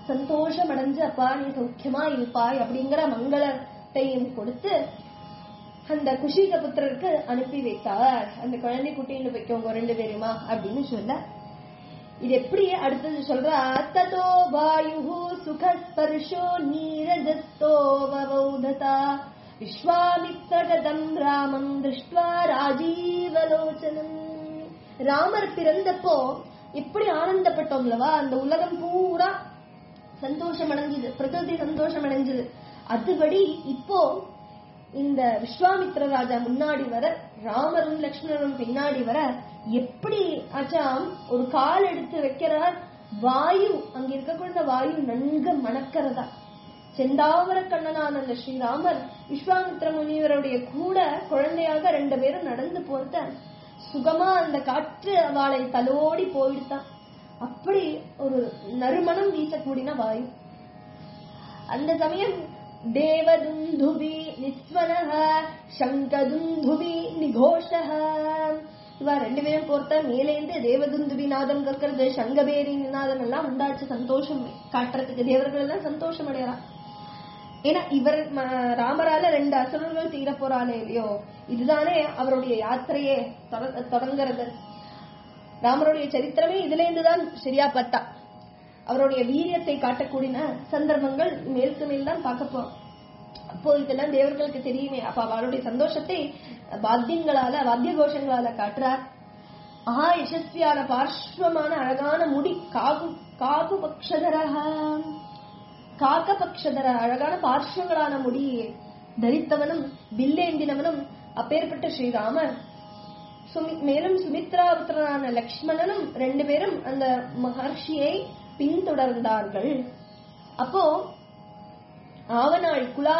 சந்தோஷம் அடைஞ்சு அப்பா நீ சௌக்கியமா இருப்பாய் அப்படிங்கிற மங்களத்தையும் கொடுத்து அந்த குஷிக புத்திரருக்கு அனுப்பி வைத்தார் அந்த குழந்தை குட்டின்னு வைக்கோங்க ரெண்டு பேருமா அப்படின்னு சொல்ல இது எப்படி அடுத்தது சொல்றா ததோ வாயு சுகஸ்பர்ஷோ நீரஜஸ்தோ வௌததா விஸ்வாமித்ரகதம் ராமம் திருஷ்டுவா ராஜீவலோச்சனம் ராமர் பிறந்தப்போ எப்படி ஆனந்தப்பட்டோம்லவா அந்த உலகம் பூரா சந்தோஷம் அடைஞ்சது பிரகிருதி சந்தோஷம் அடைஞ்சது அதுபடி இப்போ இந்த விஸ்வாமித்ர ராஜா முன்னாடி வர ராமரும் லக்ஷ்மணரும் பின்னாடி வர எப்படி ஆச்சாம் ஒரு கால் எடுத்து வைக்கிறார் வாயு அங்க இருக்கக்கூடிய வாயு நன்கு மணக்கிறதா செந்தாமர கண்ணனான அந்த ஸ்ரீராமர் விஸ்வாமித்ர முனிவருடைய கூட குழந்தையாக ரெண்டு பேரும் நடந்து போறத சுகமா அந்த காற்று அவளை தலோடி போயிடுதான் அப்படி ஒரு நறுமணம் வீசக்கூடின வாயு அந்த சமயம் தேவதுந்துபி நிஸ்வனஹ சங்கதுந்துபி நிகோஷஹ இவா ரெண்டு பேரும் பொறுத்த மேலேந்து தேவதுந்துபி நாதம் கற்கிறது சங்கபேரி நாதம் எல்லாம் உண்டாச்சு சந்தோஷம் காட்டுறதுக்கு தேவர்கள் எல்லாம் சந்தோஷம் அடையறா ஏன்னா இவர் ம- ராமரால ரெண்டு அசுரர்கள் தீர போறானே இல்லையோ இதுதானே அவருடைய யாத்திரையே தொட- தொடங்குறது ராமருடைய சரித்திரமே இதுல இருந்துதான் சரியா பத்தா அவருடைய வீரியத்தை காட்டக்கூடிய சந்தர்ப்பங்கள் மேற்கு மேல் தான் பார்க்க போறோம் அப்போ இதெல்லாம் தேவர்களுக்கு தெரியுமே அப்ப அவருடைய சந்தோஷத்தை வாத்தியங்களால வாத்திய கோஷங்களால காட்டுறார் ஆஹா யசஸ்வியான பார்ஷ்வமான அழகான முடி காகு காகு பக்ஷதரஹா காக்க பக்ஷதர அழகான பார்ஷ்வங்களான முடியை தரித்தவனும் வில்லேந்தினவனும் அப்பேற்பட்ட ஸ்ரீராமர் சுமி மேலும் சுமித்ராபுத்திரனான லக்ஷ்மணனும் ரெண்டு பேரும் அந்த மகர்ஷியை பின்தொடர்ந்தார்கள் அப்போ ஆவனாழி குலா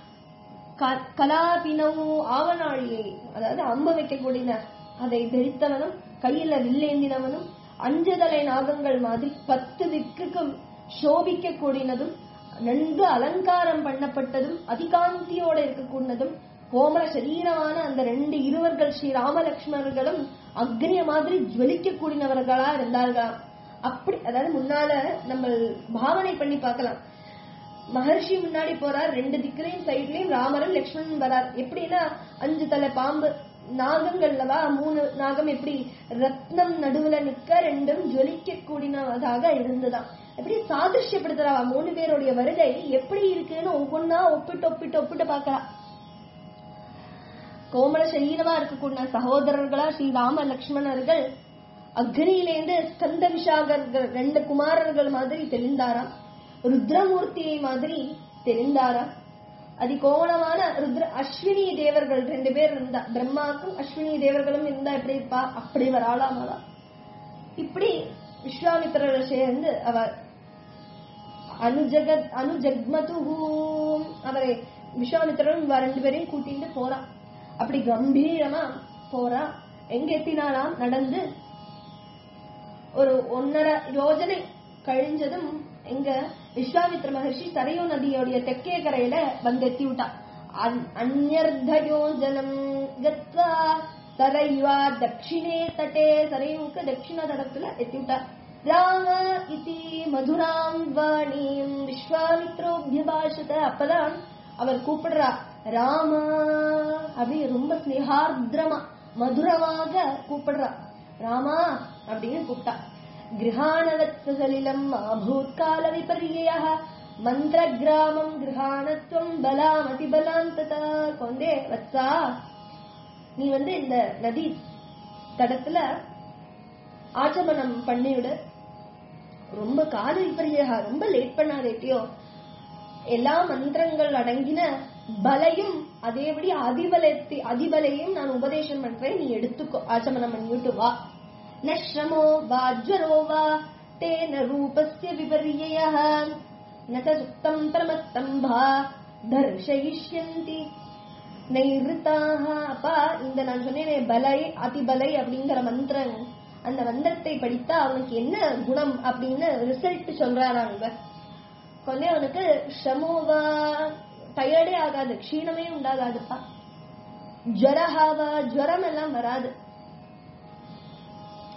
க- கலாபினவு ஆவனாழியை அதாவது அம்பு வைக்கக்கூடிய அதை தரித்தவனும் கையில வில்லேந்தினவனும் அஞ்சுதலை நாகங்கள் மாதிரி பத்து திக்குக்கும் சோபிக்க கூடினதும் நன்கு அலங்காரம் பண்ணப்பட்டதும் அதிகாந்தியோட இருக்கக்கூடியதும் கோமல சரீரமான அந்த ரெண்டு இருவர்கள் ஸ்ரீ ராமலக்ஷ்மணர்களும் அக்னிய மாதிரி ஜுவலிக்க கூடினவர்களா இருந்தார்களாம் அப்படி அதாவது முன்னால நம்ம பாவனை பண்ணி பார்க்கலாம் மகர்ஷி முன்னாடி போறார் ரெண்டு திக்கிலையும் சைட்லயும் ராமரும் லக்ஷ்மணன் வரார் எப்படின்னா அஞ்சு தலை பாம்பு நாகங்கள்லவா மூணு நாகம் எப்படி ரத்னம் நடுவுல நிக்க ரெண்டும் ஜொலிக்க கூடினதாக இருந்துதான் எப்படி சாதிருஷ்யப்படுத்துறா மூணு பேருடைய வருகை எப்படி இருக்குன்னு ஒவ்வொன்னா ஒப்பிட்டு ஒப்பிட்டு ஒப்பிட்டு பாக்கறா கோமல சரீரமா இருக்கக்கூடிய சகோதரர்களா ஸ்ரீராம லக்ஷ்மணர்கள் அக்னியிலேந்து ஸ்கந்த விஷாகர்கள் ரெண்டு குமாரர்கள் மாதிரி தெரிந்தாராம் ருத்ரமூர்த்தியை மாதிரி தெரிந்தாராம் அதி கோணமான ருத்ர அஸ்வினி தேவர்கள் ரெண்டு பேர் இருந்தா பிரம்மாக்கும் அஸ்வினி தேவர்களும் இருந்தா எப்படி இருப்பா அப்படி வராளாமலா இப்படி விஸ்வாமித்திரரை சேர்ந்து அவர் அனுஜகத் அனுஜக்மது அவரை விஸ்வாமித்திரன் இவ ரெண்டு பேரையும் கூட்டிட்டு போறா அப்படி கம்பீரமா போறா எங்க எத்தினாலாம் நடந்து ஒரு ஒன்னரை யோஜனை கழிஞ்சதும் எங்க விஸ்வாமித்ர மகர்ஷி சரையு நதியோடைய தெற்கே கரையில வந்து எத்தி விட்டா அன்- அந்யர்த்தயோஜனம் கத்வா சரையுவா தட்சிணே தட்டே சரையுக்கு தட்சிண தடத்துல எத்தி விட்டா ராம இதி மதுராம் வாணியும் விஸ்வாமித்ரோபியபாஷத அப்பதான் அவர் கூப்பிடுறா ராமா அப்படி ரொம்ப ஸ்னேகார்திரமா மதுரமாக கூப்பிடுறா ராமா அப்படின்னு கூப்பிட்டா கிரகாணவத் சலிலம் அபூத்கால விபர்ய மந்திர கிராமம் கிரகாணத்துவம் பலாம் அதிபலாம் ததா கொண்டே வத்சா நீ வந்து இந்த நதி தடத்துல ஆச்சமனம் பண்ணிவிடு ரொம்ப கால விபரியா ரொம்ப லேட் பண்ணாதேட்டியோ எல்லா மந்திரங்கள் அடங்கின பலையும் அதேபடி அதிபலத்தை அதிபலையும் நான் உபதேசம் பண்றேன் நீ எடுத்துக்கோ ஆச்சமனம் பண்ணிவிட்டு வா நஷ்ரமோ வா ஜ்வரோ வா தேன ரூபஸ்ய விபர்யயः न च सुप्तम् பிரமஸ்தம்பா தர்ஷயிஷ்யந்தி நைருத்தாக அப்பா இந்த நான் சொன்னேனே பலை அதிபலை அப்படிங்கிற மந்திரம் அந்த மந்திரத்தை படித்தா அவனுக்கு என்ன குணம் அப்படின்னு ரிசல்ட் சொல்றாராங்க கொண்டே அவனுக்கு ஷமோவா டயர்டே ஆகாது க்ஷீணமே உண்டாகாதுப்பா ஜுவரஹாவா ஜுவரம் எல்லாம் வராது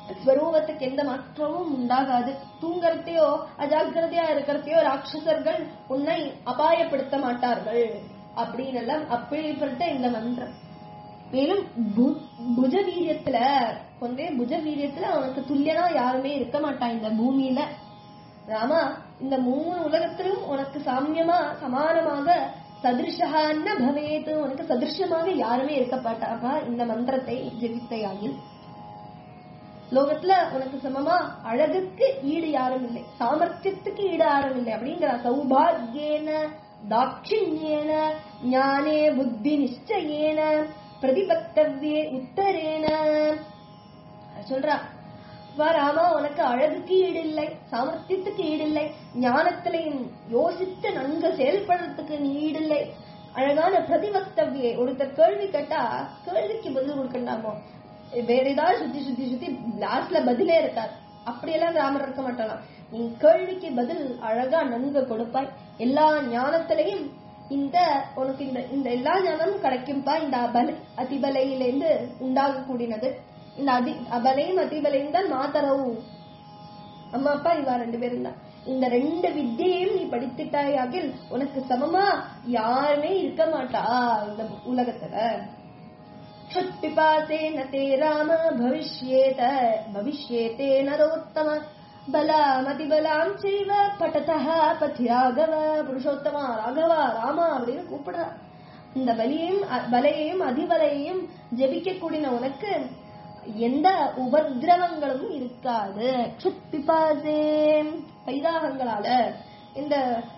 ஸ்வரூபத்துக்கு எந்த மாற்றமும் உண்டாகாது தூங்கறதையோ அஜாக்கிரதையா இருக்கிறதையோ ராட்சசர்கள் உன்னை அபாயப்படுத்த மாட்டார்கள் அப்படின்னு எல்லாம் அப்படிப்பட்ட இந்த மந்திரம் மேலும் பு- புஜ வீரியத்துல கொண்டே புஜ வீரியத்துல அவனுக்கு துல்லியனா யாருமே இருக்க மாட்டான் இந்த பூமியில ராமா இந்த மூணு உலகத்திலும் உனக்கு சாமியமா சமானமாக சதிருஷான்ன பவேத் உனக்கு சதிருஷமாக யாருமே இருக்க மாட்டாப்பா இந்த மந்திரத்தை ஜெபித்தையாயில் லோகத்துல உனக்கு சமமா அழகுக்கு ஈடு யாரும் இல்லை சாமர்த்தியத்துக்கு ஈடு யாரும் இல்லை அப்படிங்கிற சௌபாகியேன தாட்சிண்யேன ஞானே புத்தி நிச்சயேன பிரதிபத்தவ்யே உத்தரேன சொல்றா வா ராமா உனக்கு அழகுக்கு ஈடு இல்லை சாமர்த்தியத்துக்கு ஈடு இல்லை ஞானத்திலையும் யோசித்து நன்கு செயல்படுறதுக்கு நீ ஈடு இல்லை அழகான பிரதிவக்தவியை ஒருத்தர் கேள்வி கேட்டா கேள்விக்கு பதில் கொடுக்கண்டாமோ வேற ஏதாவது சுத்தி சுத்தி சுத்தி லாஸ்ட்ல பதிலே இருக்காது அப்படியெல்லாம் ராமர் இருக்க மாட்டாளாம் நீ கேள்விக்கு பதில் அழகா நன்கு கொடுப்பாய் எல்லா ஞானத்திலையும் இந்த உனக்கு இந்த இந்த எல்லா ஞானமும் கிடைக்கும்பா இந்த அபல அதிபலையிலிருந்து உண்டாகக்கூடியது இந்த அதி அபலையும் அதிபலையும் தான் மாதரவும் அம்மா அப்பா இவா ரெண்டு பேரும் தான் இந்த ரெண்டு வித்தியையும் நீ படித்துட்டாயாகில் உனக்கு சமமா யாருமே இருக்க மாட்டா இந்த உலகத்துல क्षुत्पिपासेन ते राम भविष्येत भविष्येते नरोत्तम பலாமதிபலாம் செய்வ பட்டதः பதி ராகவ புருஷோத்தமா ராகவா ராமா அப்படின்னு கூப்பிடுறா இந்த பலியையும் அ- பலையையும் அதிபலையையும் ஜெபிக்கக்கூடிய உனக்கு எந்த உபதிரவங்களும் இருக்காது க்ஷுத்பிபாசே பைதாகங்களால இந்த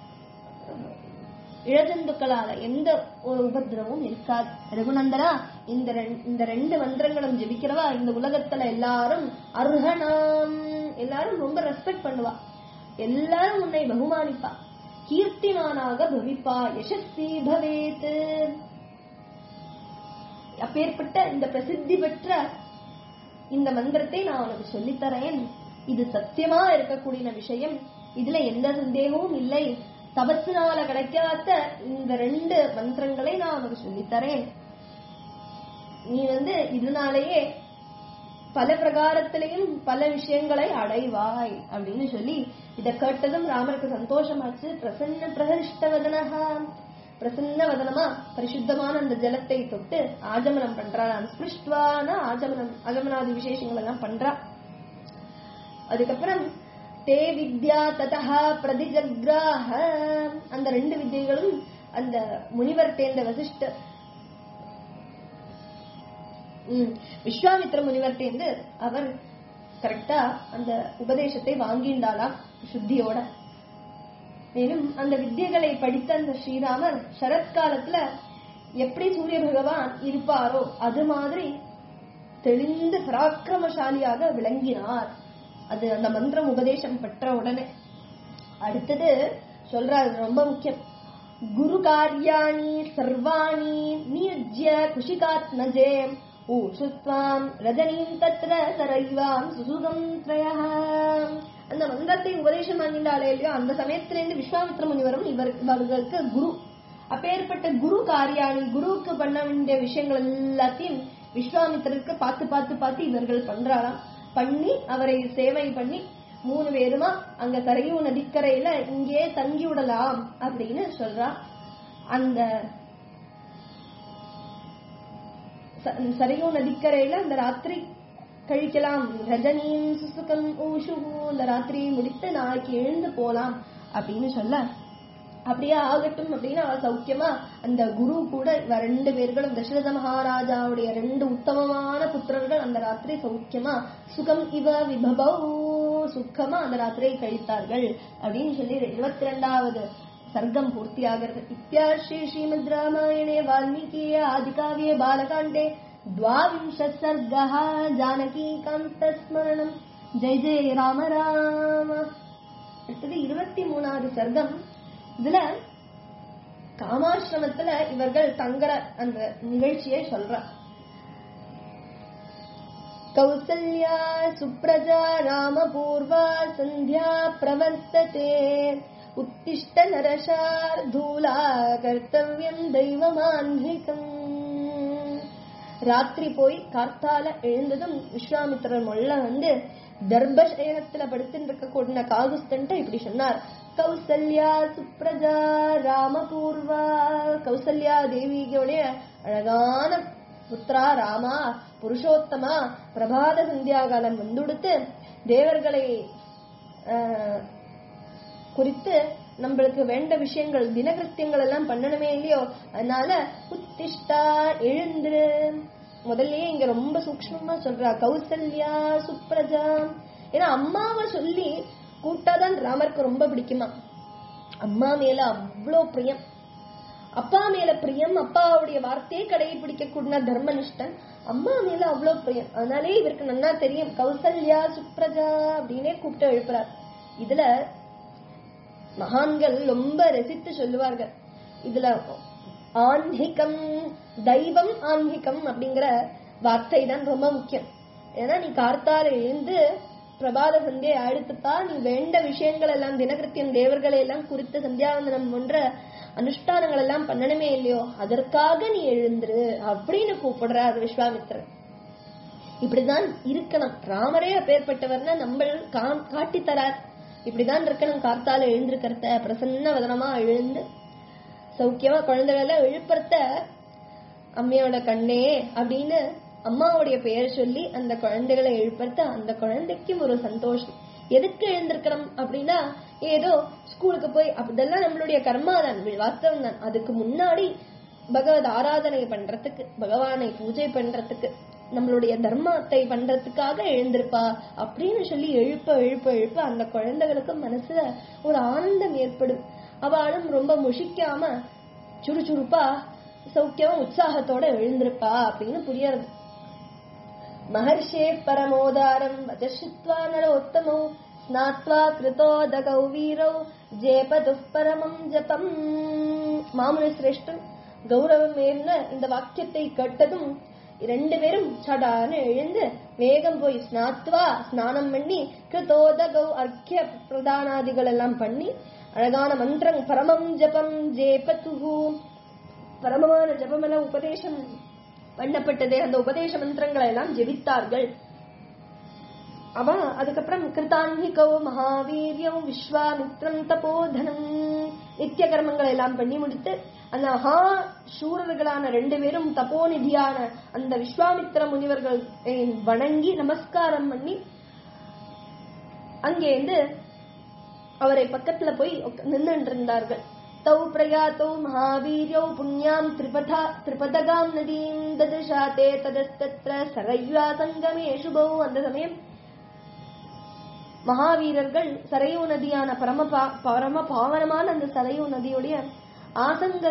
இழஜந்துக்களால எந்த ஒரு உபதிரவமும் இருக்காது ரகுநந்தனா இந்த ரெண்- இந்த ரெண்டு மந்திரங்களும் ஜெபிக்கிறவா இந்த உலகத்துல எல்லாரும் அர்ஹணாம் எல்லாரும் ரொம்ப ரெஸ்பெக்ட் பண்ணுவா எல்லாரும் உன்னை பகுமானிப்பா கீர்த்திமானாக பவிப்பா யசஸ்வி பவேத் அப்பேற்பட்ட இந்த பிரசித்தி பெற்ற இந்த மந்திரத்தை நான் உனக்கு சொல்லித்தரேன் இது சத்தியமா இருக்கக்கூடிய விஷயம் இதுல எந்த சந்தேகமும் இல்லை தபத்தினால கிடைக்காத இந்த ரெண்டு மந்திரங்களை நான் உனக்கு சொல்லித்தரேன் நீ வந்து இதனாலேயே பல பிரகாரத்திலையும் பல விஷயங்களை அடைவாய் அப்படின்னு சொல்லி இத கேட்டதும் ராமருக்கு சந்தோஷமாச்சு பிரசன்ன பிரகரிஷ்டவதனஹா பிரசன்ன வதனமா பரிசுத்தமான அந்த ஜலத்தை தொட்டு ஆஜமனம் பண்றான் ஸ்பிருஷ்டுவான ஆஜமனம் ஆஜமனாதி விசேஷங்கள் எல்லாம் பண்றா அதுக்கப்புறம் தே வித்யா ததா பிரதிஜக்ராஹ அந்த ரெண்டு வித்யைகளும் அந்த முனிவர் தேர்ந்த வசிஷ்ட ம், விஸ்வாமித்திர முனிவர் தேர்ந்து அவர் கரெக்டா அந்த உபதேசத்தை வாங்கிண்டாளாம் சுத்தியோட மேலும் அந்த வித்தியைகளை படித்த அந்த ஸ்ரீராமர் சரத்காலத்துல எப்படி சூரிய பகவான் இருப்பாரோ அது மாதிரி தெளிந்த பராக்கிரமசாலியாக விளங்கினார் அது அந்த மந்திரம் உபதேசம் பெற்ற உடனே அடுத்தது சொல்றாரு ரொம்ப முக்கியம் குரு காரியாணி சர்வாணி நியுஜ்ய குஷிகாத்மஜே ஊஷுத்வாம் ரஜனீம் தத்ர சரைவாம் சுசுகம் த்ரயா அந்த மந்திரத்தை உபதேசம் பண்ணிட்டாலே இல்லையோ அந்த சமயத்திலிருந்து விஸ்வாமித்ர முனிவரும் இவர் இவர்களுக்கு குரு அப்பேற்பட்ட குரு காரியாணி குருவுக்கு பண்ண வேண்டிய விஷயங்கள் எல்லாத்தையும் விஸ்வாமித்திரருக்கு பார்த்து பார்த்து பார்த்து இவர்கள் பண்றாராம் பண்ணி அவரை சேவை பண்ணி மூணு பேருமா அங்க கரையூ நதிக்கரையில இங்கே தங்கி விடலாம் அப்படின்னு சொல்றா அந்த ச- சரையூ நதிக்கரையில அந்த ராத்திரி கழிக்கலாம் ரஜனியும் சுசுகம் ஊஷு அந்த ராத்திரியை முடித்து நாளைக்கு எழுந்து போலாம் அப்படின்னு சொல்ல அப்படியே ஆகட்டும் அப்படின்னு அவ சௌக்கியமா அந்த குரு கூட இவ ரெண்டு பேர்களும் தசரத மகாராஜாவுடைய ரெண்டு உத்தமமான புத்திரர்கள் அந்த ராத்திரி சௌக்கியமா சுகம் இவ விபபௌ சுக்கமா அந்த ராத்திரியை கழித்தார்கள் அப்படின்னு சொல்லி இருபத்தி ரெண்டாவது சர்க்கம் பூர்த்தியாகிறது இத்தியார்ஷே ஸ்ரீமத் ராமாயணே வால்மீகிய ஆதிகாவிய பாலகாண்டே द्वाविंशः सर्गः जानकीकान्तस्मरणम् ஜெய ஜெய ராம ராம அடுத்தது இருபத்தி மூணாவது சர்க்கம் இதுல காமாசிரமத்துல இவர்கள் தங்குற அந்த நிகழ்ச்சியை சொல்ற கௌசல்யா சுப்ரஜா ராமபூர்வா சந்தியா பிரவர்த்ததே உத்திஷ்ட நரசார்தூலா கர்த்தவியம் தெய்வமான்விகம் ராத்திரி போய் கார்த்தால எழுந்ததும் விஸ்வாமித்திரர் மொள்ள வந்து தர்பசயனத்துல படுத்துட்டு இருக்க கூடின காகுஸ்தன்ட்ட இப்படி சொன்னார் கௌசல்யா சுப்ரஜா ராமபூர்வா கௌசல்யா தேவியோடைய அழகான புத்ரா ராமா புருஷோத்தமா பிரபாத சந்தியாகாலம் வந்துடுத்து தேவர்களை ஆஹ், குறித்து நம்மளுக்கு வேண்ட விஷயங்கள் தினகிருத்தியங்கள் எல்லாம் பண்ணணுமே இல்லையோ அதனால உத்திஷ்டா எழுந்துரு முதல்லயே இங்க ரொம்ப சூக்ஷ்மமா சொல்றா கௌசல்யா சுப்ரஜா ஏன்னா அம்மாவை சொல்லி கூட்டாதான் ராமருக்கு ரொம்ப பிடிக்குமா அம்மா மேல அவ்வளோ பிரியம் அப்பா மேல பிரியம் அப்பாவுடைய வார்த்தையை கடைபிடிக்க கூடின தர்மனிஷ்டன் அம்மா மேல அவ்வளவு பிரியம் அதனாலே இவருக்கு நன்னா தெரியும் கௌசல்யா சுப்ரஜா அப்படின்னே கூப்பிட்டு எழுப்புறார் இதுல மகான்கள் ரொம்ப ரசித்து சொல்லுவார்கள் இதுல ஆன்மீகம் தெய்வம் ஆன்மீகம் அப்படிங்கிற வார்த்தை தான் ரொம்ப முக்கியம் ஏன்னா நீ கார்த்தால எழுந்து பிரபாத சந்தியை அடுத்துப்பா நீ வேண்ட விஷயங்கள் எல்லாம் தினகிருத்தியம் தேவர்களை எல்லாம் குறித்து சந்தியாவந்தனம் போன்ற அனுஷ்டானங்கள் எல்லாம் பண்ணணுமே இல்லையோ அதற்காக நீ எழுந்துரு அப்படின்னு கூப்பிடுறார் விஸ்வாமித்திரன் இப்படிதான் இருக்கணும் ராமரே அப்பேற்பட்டவர்னா நம்ம கா- காட்டி தரார் இப்படிதான் இருக்கணும் கார்த்தால எழுந்திருக்கிறத பிரசன்ன வதனமா எழுந்து சௌக்கியமா குழந்தைகளை எழுப்புறத அம்மையோட கண்ணே அப்படின்னு அம்மாவுடைய பெயர் சொல்லி அந்த குழந்தைகளை எழுப்புறத அந்த குழந்தைக்கும் ஒரு சந்தோஷம் எதுக்கு எழுந்திருக்கிறோம் அப்படின்னா ஏதோ ஸ்கூலுக்கு போய் அதெல்லாம் நம்மளுடைய கர்மா தான் வாஸ்தவம் தான் அதுக்கு முன்னாடி பகவத் ஆராதனை பண்றதுக்கு பகவானை பூஜை பண்றதுக்கு நம்மளுடைய தர்மத்தை பண்றதுக்காக எழுந்திருப்பா அப்படின்னு சொல்லி எழுப்ப எழுப்ப எழுப்ப அந்த குழந்தைகளுக்கு மனசுல ஒரு ஆனந்தம் ஏற்படும் அவளும் ரொம்ப முஷிக்காம சுறுசுறுப்பா சௌக்கியமா உற்சாகத்தோட எழுந்திருப்பா அப்படின்னு புரியறது மகர்ஷே பரமோதாரம் வஜஸ்ருத்வா நரோத்தமோ ஸ்நாத்வா கிருதோதகௌ வீரௌ ஜேபது பரமம் ஜபம் மாமுனி சிரேஷ்டன் கௌரவம் ஏறின இந்த வாக்கியத்தை கேட்டதும் ரெண்டு பேரும் சடான்னு எழுந்து வேகம் போய் ஸ்நாத்வா ஸ்நானம் பண்ணி கிருதோதகௌ அர்க்கிய பிரதானாதிகள் எல்லாம் பண்ணி அழகான மந்திரம் பரமம் ஜபம் ஜேபதுஹு பரமமான ஜபமெல்லாம் உபதேசம் பண்ணப்பட்டதே அந்த உபதேச மந்திரங்களை எல்லாம் ஜெபித்தார்கள் அவ அதுக்கப்புறம் கிருதான்மிகோ மகாவீரியம் விஸ்வாமித்ரம் தபோதனம் நித்திய கர்மங்களை எல்லாம் பண்ணி முடித்து அந்த மகா சூரர்களான ரெண்டு பேரும் தபோநிதியான அந்த விஸ்வாமித்திர முனிவர்கள் வணங்கி நமஸ்காரம் பண்ணி அங்கேருந்து அவரை பக்கத்துல போய் நின்று இருந்தார்கள் தௌ பிரயாத்தௌ மகாவீரியௌ புண்ணியாம் திரிபதா திரிபதகாம் நதீம் ததுஷாதே ததஸ்தத்ர சரையா சங்கமே சுபௌ அந்த சமயம் மகாவீரர்கள் சரையு நதியான பரம பா- பரம பாவனமான அந்த சரையு நதியுடைய ஆசங்க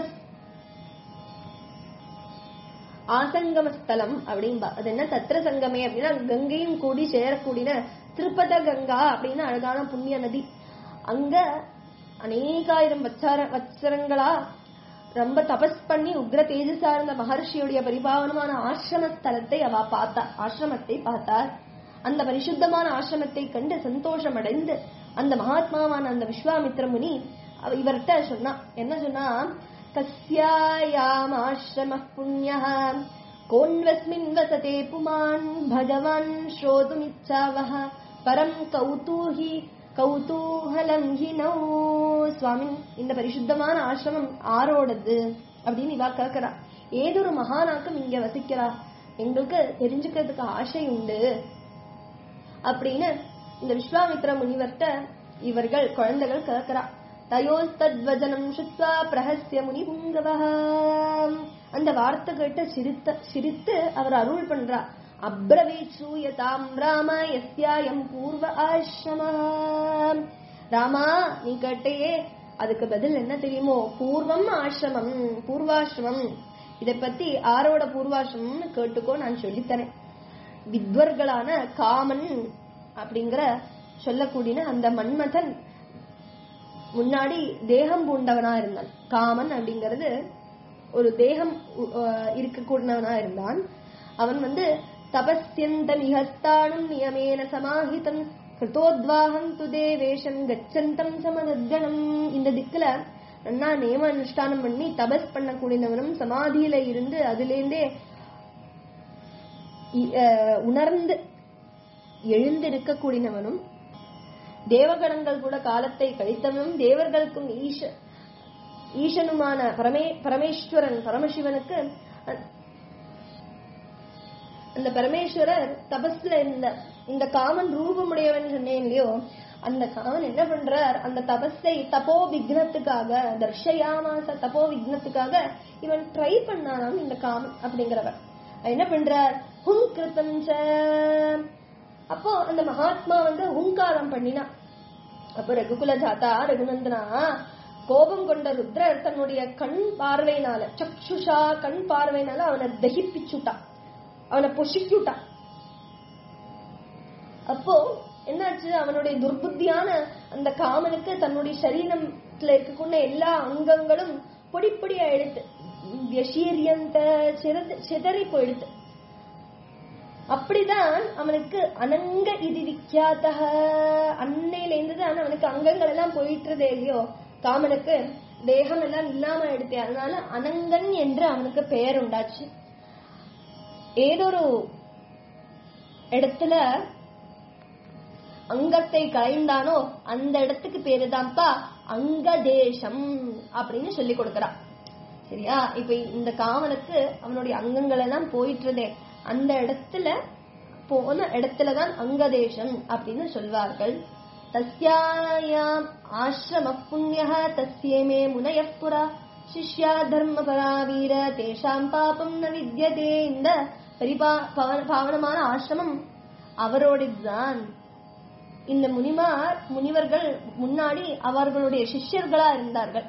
ஆசங்கம ஸ்தலம் அப்படின்பா அது என்ன தத்ர சங்கமே அப்படின்னா கங்கையும் கூடி சேரக்கூடின திருப்பத கங்கா அப்படின்னு அழகான புண்ணிய நதி அங்க அநேகாயிரம் வச்சார வத்சரங்களா ரொம்ப தபஸ் பண்ணி உக்ர தேஜஸா இருந்த மகர்ஷியுடைய பரிபாவனமான ஆசிரம ஸ்தலத்தை அவ பார்த்தா ஆசிரமத்தை பார்த்தார் அந்த பரிசுத்தமான ஆசிரமத்தை கண்டு சந்தோஷம் அடைந்து அந்த மகாத்மாவான அந்த விஸ்வாமித்திர முனி அவ இவர்கிட்ட சொன்னா என்ன சொன்னா கஸ்யாயாம் ஆசிரம புண்ணிய கோன்வஸ்மின் வசதே புமான் பகவான் ஸ்ரோதுமிச்சாவஹ பரம் கௌதூஹி கௌதூஹலம் ஹினோ சுவாமி இந்த பரிசுத்தமான ஆசிரமம் ஆரோடது அப்படின்னு இவா கேக்குறா ஏதொரு மகானாக்கும் இங்க வசிக்கிறா எங்களுக்கு தெரிஞ்சுக்கிறதுக்கு ஆசை உண்டு அப்படின்னு இந்த விஸ்வாமித்ர முனிவர்கிட்ட இவர்கள் குழந்தைகள் கேட்கிறா தயோஸ்தத்வஜனம் சுத்வா பிரஹஸ்ய முனி அந்த வார்த்தை கேட்டு சிரித்த சிரித்து அவர் அருள் பண்றா அப்ரவீத் சூயதாம் ராம எஸ்யாயம் பூர்வ ஆசிரம ராமா நீ கேட்டையே அதுக்கு பதில் என்ன தெரியுமோ பூர்வம் ஆசிரமம் பூர்வாசிரமம் இத பத்தி ஆரோட பூர்வாசிரமம்னு கேட்டுக்கோ நான் சொல்லித்தரேன் வித்வர்களான காமன் அப்படிங்கிற சொல்லக்கூடிய அந்த மன்மதன் முன்னாடி தேகம் பூண்டவனா இருந்தான் காமன் அப்படிங்கிறது ஒரு தேகம் உ- அஹ் இருக்கக்கூடியவனா இருந்தான் அவன் வந்து தபஸ்யந்த நிகஸ்தானும் நியமேன சமாஹிதம் கிருதோத்வாகம் து தேவேஷம் கச்சந்தம் சமதனம் இந்த திக்குல நன்னா நியம அனுஷ்டானம் பண்ணி தபஸ் பண்ணக்கூடியவனும் சமாதியில இருந்து அதிலேந்தே இ- அஹ், உணர்ந்து எழுந்திருக்க கூடினவனும் தேவகணங்கள் கூட காலத்தை கழித்தவனும் தேவர்களுக்கும் ஈஷ ஈசனுமான பரமே பரமேஸ்வரன் பரமசிவனுக்கு அ- அந்த பரமேஸ்வரர் தபஸ்ல இந்த இந்த காமன் ரூபமுடையவன் சொன்னேன் இல்லையோ அந்த காமன் என்ன பண்றார் அந்த தபஸை தபோ விக்னத்துக்காக தர்ஷயாமாச தபோ விக்னத்துக்காக இவன் ட்ரை பண்ணானாம் இந்த காமன் அப்படிங்கிறவர் என்ன பண்றார் ஹும் கிருத்தஞ்ச அப்போ அந்த மகாத்மா வந்து ஹுங்காரம் பண்ணினா அப்ப ரகுகுல ஜாதா ரகுநந்தனா கோபம் கொண்ட ருத்ரர் தன்னுடைய கண் பார்வையினால சக்ஷுஷா கண் பார்வையினால அவனை தகிப்பிச்சுட்டான் அவனை பொசிக்கிட்டான் அப்போ என்னாச்சு அவனுடைய துர்புத்தியான அந்த காமனுக்கு தன்னுடைய சரீரத்துல இருக்கக்கூடிய எல்லா அங்கங்களும் பொடி பொடியா எடுத்து வியசீரியந்த சிதறி- சிதறி போயிடுத்து அப்படிதான் அவனுக்கு அனங்க இது விக்கியாத அன்னையில இருந்து தான் அவனுக்கு அங்கங்கள் எல்லாம் போயிட்டுறதே இல்லையோ காமனுக்கு தேகம் எல்லாம் இல்லாம எடுத்தே அதனால அனங்கன் என்று அவனுக்கு பெயர் உண்டாச்சு ஏதொரு இடத்துல அங்கத்தை களைந்தானோ அந்த இடத்துக்கு பேரு தான்ப்பா அங்கதேசம் அப்படின்னு சொல்லி கொடுக்கறான் சரியா இப்ப இந்த காமனுக்கு அவனுடைய அங்கங்கள் எல்லாம் போயிட்டுறதே அந்த இடத்துல போன இடத்துலதான் அங்கதேசம் அப்படின்னு சொல்வார்கள் தஸ்யாயாம் ஆசிரம புண்ணிய தஸ்யேமே முனய புரா சிஷ்யா தர்ம பராவீர தேஷாம் பாபம் ந வித்யதே இந்த பரிபா பவ- பாவனமான ஆசிரமம் அவரோடதுதான் இந்த முனிமார் முனிவர்கள் முன்னாடி அவர்களுடைய சிஷ்யர்களா இருந்தார்கள்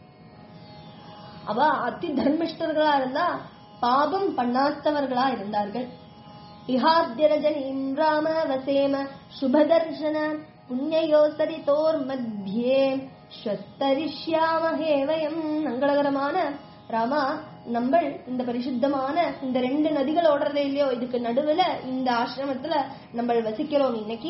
அவ அதி தர்மிஷ்டர்களா இருந்தா பாபம் பண்ணாதவர்களா இருந்தார்கள் இஹாத்யரஜனீம் ராம வசேம சுபதர்ஷன புண்ணியோ சரிதோர் மத்தியே ஸ்வஸ்தரிஷ்யாமஹே வயம் மங்களகரமான ராமா நம்ம இந்த பரிசுத்தமான இந்த ரெண்டு நதிகள் ஓடுறதே இல்லையோ இதுக்கு நடுவுல இந்த ஆசிரமத்துல நம்ம வசிக்கிறோம் இன்னைக்கு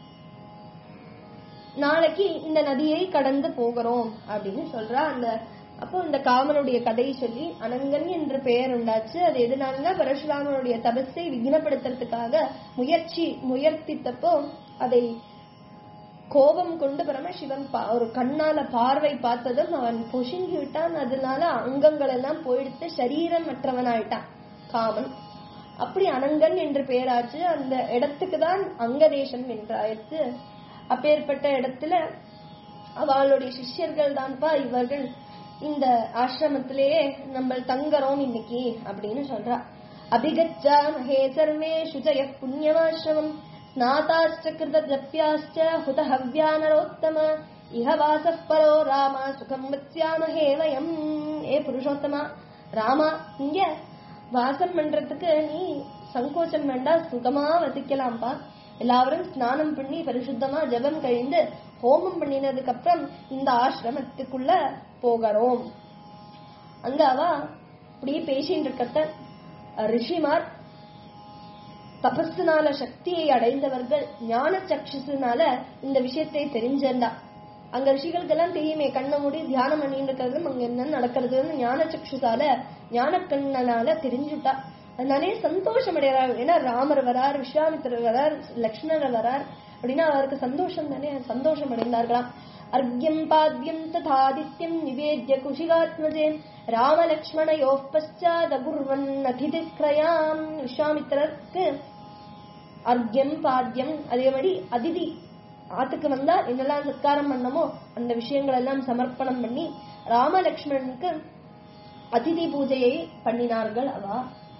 நாளைக்கு இந்த நதியை கடந்து போகிறோம் அப்படின்னு சொல்றா அந்த அப்போ இந்த காமனுடைய கதையை சொல்லி அனங்கன் என்ற பெயர் உண்டாச்சு அது எதனால பரசுராமனுடைய தபஸை விக்னப்படுத்துறதுக்காக முயற்சி முயற்சித்தப்போ அதை கோபம் கொண்டு பரமசிவன் பா- ஒரு கண்ணால பார்வை பார்த்ததும் அவன் பொசுங்கி விட்டான் அதனால அங்கங்கள் எல்லாம் போயிடுத்து சரீரம் மற்றவனாயிட்டான் காமன் அப்படி அனங்கன் என்று பெயராச்சு அந்த இடத்துக்கு தான் அங்கதேசம் என்றாயிற்று அப்பேற்பட்ட இடத்துல அவளுடைய சிஷ்யர்கள் தான்ப்பா இவர்கள் இந்த ஆசிரமத்திலேயே நம்ம தங்கறோம் இன்னைக்கு அப்படின்னு சொல்றா அபிகச்சா மகே சர்வே சுஜய புண்ணியமாசிரமம் ஸ்நாதாச்ச கிருத ஜப்யாச்ச ஹுத ஹவ்யானரோத்தம இஹ வாசப் பரோ ராமா சுகம் வத்யாமஹே வயம் ஏ புருஷோத்தமா ராமா இங்க வாசம் பண்றதுக்கு நீ சங்கோச்சம் வேண்டாம் சுகமா வசிக்கலாம்ப்பா எல்லாரும் ஸ்நானம் பண்ணி பரிசுத்தமா ஜெபம் கழிந்து ஹோமம் பண்ணினதுக்கு அப்புறம் இந்த ஆசிரமத்துக்குள்ள போகிறோம் அங்க அவ அப்படியே பேசிட்டு இருக்கத்த ரிஷிமார் தபஸுனால சக்தியை அடைந்தவர்கள் ஞான சக்ஷுனால இந்த விஷயத்தை தெரிஞ்சண்டா அங்க ரிஷிகளுக்கெல்லாம் தெரியுமே கண்ணை மூடி தியானம் பண்ணிட்டு இருக்கிறது அங்க என்ன நடக்கிறதுன்னு ஞான சக்ஷுசால ஞான கண்ணனால தெரிஞ்சுட்டா அதனாலே சந்தோஷம் அடைகிறார் ஏன்னா ராமர் வரார் விஸ்வாமித்திரர் வரார் லக்ஷ்மணர் வரார் அப்படின்னா அவருக்கு சந்தோஷம் தானே சந்தோஷம் அடைந்தார்களாம் அர்க்யம் பாத்யம் ததாதித்யம் நிவேத்ய குஷிகாத்மஜே ராமலக்ஷ்மணயோ பశ్చాத் அகுர்வன் அதிதிக்ரயாம் விஸ்வாமித்திரருக்கு அர்க்யம் பாத்யம் அதே மாதிரி அதிதி ஆத்துக்கு வந்தா என்னெல்லாம் சத்காரம் பண்ணமோ அந்த விஷயங்கள் எல்லாம் சமர்ப்பணம் பண்ணி ராமலக்ஷ்மணனுக்கு அதிதி பூஜையை பண்ணினார்கள் அவா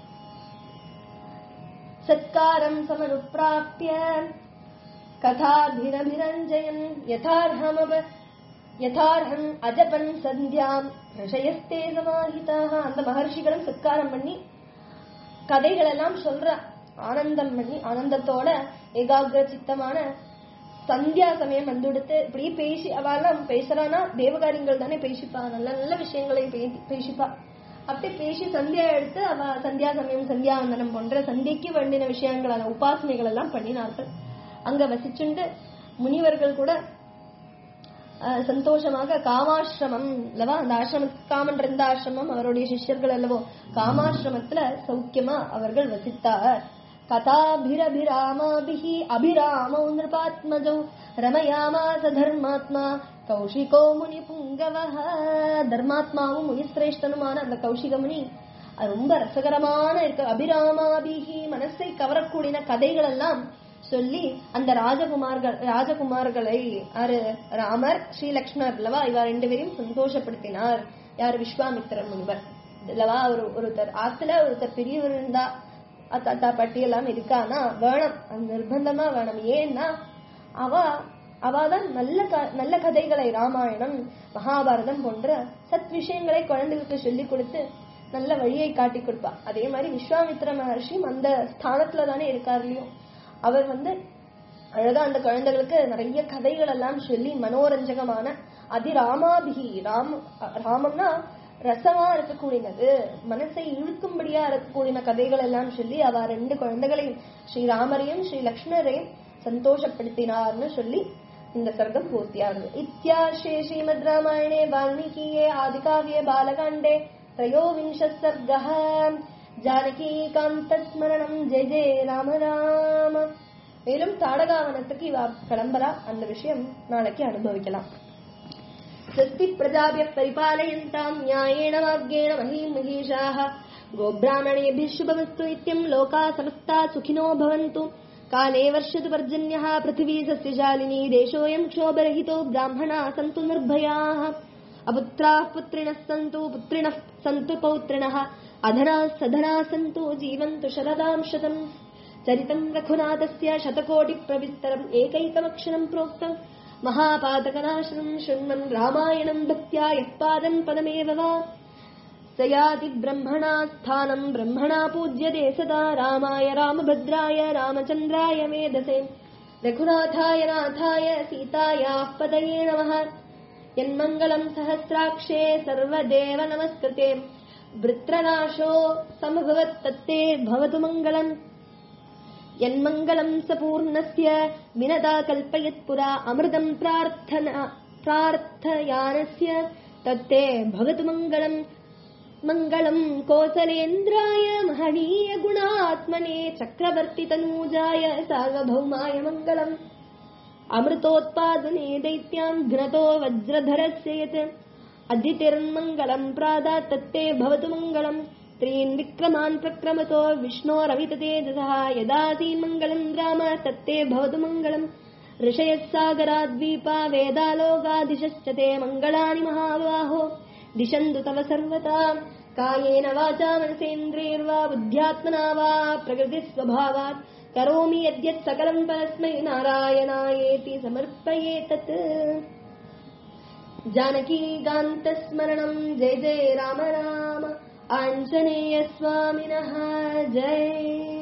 சத்காரம் சமனுப்பிராப்பிய கதாபிரபிரஞ்சயன் யதார்ஹமப யதார்ஹம் அஜபன் சந்தியாம் ரிஷயஸ்தே சமாஹிதாக அந்த மகர்ஷிகளும் சத்காரம் பண்ணி கதைகள் எல்லாம் சொல்ற ஆனந்தம் பண்ணி ஆனந்தத்தோட ஏகாகிர சித்தமான சந்தியா சமயம் வந்துடுத்து இப்படியே பேசி அவெல்லாம் பேசுறானா தேவகாரியங்கள் தானே பேசிப்பா நல்ல நல்ல விஷயங்களை பே- பேசிப்பா அப்படி பேசி சந்தியா எடுத்து அவ சந்தியா சமயம் சந்தியா வந்தனம் போன்ற சந்திக்கு வேண்டின விஷயங்களான உபாசனைகள் எல்லாம் பண்ணினார்கள் அங்க வசிச்சுண்டு முனிவர்கள் கூட அஹ், சந்தோஷமாக காமாசிரமம் அல்லவா அந்த ஆசிரம காமன் இருந்த ஆசிரமம் அவருடைய சிஷ்யர்கள் அல்லவோ காமாசிரமத்துல சௌக்கியமா அவர்கள் வசித்தார் कथाभिरभिरामाभिः अभिरामौ नृपात्मजौ रमयामास धर्मात्मा கௌஷிகோ முனி புங்கவஹ தர்மாத்மாவும் முனிசிரேஷ்டனுமான அந்த கௌஷிக முனி அது ரொம்ப ரசகரமான இருக்கு அபிராமாபிகி மனசை கவரக்கூடிய கதைகள் எல்லாம் சொல்லி அந்த ராஜகுமார்கள் ராஜகுமார்களை யாரு ராமர் ஸ்ரீலக்ஷ்மணர் அல்லவா இவ ரெண்டு பேரையும் சந்தோஷப்படுத்தினார் யார் விஸ்வாமித்திரன் முனிவர் இல்லவா ஒரு ஒருத்தர் ஆத்துல ஒருத்தர் பெரியவர் இருந்தா தாத்தா பாட்டி எல்லாம் இருக்கானா வேணும் அந்த நிர்பந்தமா வேணும் ஏன்னா அவ அவாதான் நல்ல க- நல்ல கதைகளை ராமாயணம் மகாபாரதம் போன்ற சத் விஷயங்களை குழந்தைகளுக்கு சொல்லி கொடுத்து நல்ல வழியை காட்டி கொடுப்பா அதே மாதிரி விஸ்வாமித்திர மகர்ஷியும் அந்த ஸ்தானத்துல தானே இருக்கார் இல்லையோ அவர் வந்து அழகா அந்த குழந்தைகளுக்கு நிறைய கதைகள் எல்லாம் சொல்லி மனோரஞ்சகமான அதிராமாபிகி ராம் ராமம்னா ரசமா இருக்கக்கூடியது மனசை இழுக்கும்படியா இருக்கக்கூடிய கதைகள் எல்லாம் சொல்லி அவ ரெண்டு குழந்தைகளையும் ஸ்ரீராமரையும் ஸ்ரீ லக்ஷ்மணரையும் சந்தோஷப்படுத்தினார்னு சொல்லி இந்த சர்க்கம் பூர்த்தியாகுது இத்தியார்ஷே ஸ்ரீமத் ராமாயணே வால்மீகியே ஆதிகாவியே பாலகாண்டே त्रयोविंश सर्गः ஜானகீகாந்தஸ்மரணம் ஜெய ஜெய ராம ராம மேலும் தாடகாவனத்துக்கு இவ கிளம்புறா அந்த விஷயம் நாளைக்கு அனுபவிக்கலாம் स्वस्ति प्रजाभ्यः परिपालयन्ताम् न्यायेण मार्गेण महीम् महीषाः गोब्राह्मणेभ्यः शुभमस्तु इत्यम् लोकाः समस्ता सुखिनो भवन्तु काले वर्षतु पर्जन्यः पृथिवी सस्यशालिनी देशोऽयम् क्षोभरहितो ब्राह्मणाः सन्तु निर्भयाः अपुत्राः पुत्रिणः सन्तु पुत्रिणः सन्तु पौत्रिणः अधनाः सधनाः सन्तु जीवन्तु शरदाम् शतम् चरितम् रघुनाथस्य शतकोटिप्रविस्तरम् एकैकमक्षरम् प्रोक्तम् महापातकनाशनम् शृण्वन् रामायणम् भक्त्या यः पादम् पदमेव वा स याति ब्रह्मणा स्थानम् ब्रह्मणा पूज्यते सदा रामाय रामभद्राय रामचन्द्राय मेधसे रघुनाथाय नाथाय सीतायाः पदये नमः यन्मङ्गलम् सहस्राक्षे सर्वदेव नमस्कृते वृत्रनाशो समभवत्तत्ते भवतु मङ्गलम् यन्मङ्गलम् स पूर्णस्य विनता कल्पयत्पुरा अमृतम् प्रार्थना प्रार्थयानस्य तत्ते भवतु मङ्गलम् मङ्गलम् कोसलेन्द्राय महनीयगुणात्मने चक्रवर्तितनूजाय सार्वभौमाय मङ्गलम् अमृतोत्पादने दैत्यान् घ्नतो वज्रधरस्य यत् अदितिर्मङ्गलम् प्रादात् तत्ते भवतु मङ्गलम् त्रीन् विक्रमान् प्रक्रमतो विष्णोरविततेजसः यदासीन्मङ्गलम् राम तत्ते भवतु मङ्गलम् ऋषयः सागराद्वीपा वेदालोकादिशश्च ते मङ्गलानि महाबाहो दिशन्तु तव सर्वता कायेन वाचा मनसेन्द्रियर्वा बुद्ध्यात्मना वा प्रकृतिस्वभावात् करोमि यद्यत् सकलम् परस्मै नारायणायेति समर्पये तत् जानकीकान्तस्मरणम् जय जय राम राम आञ्जनेयस्वामिनः जय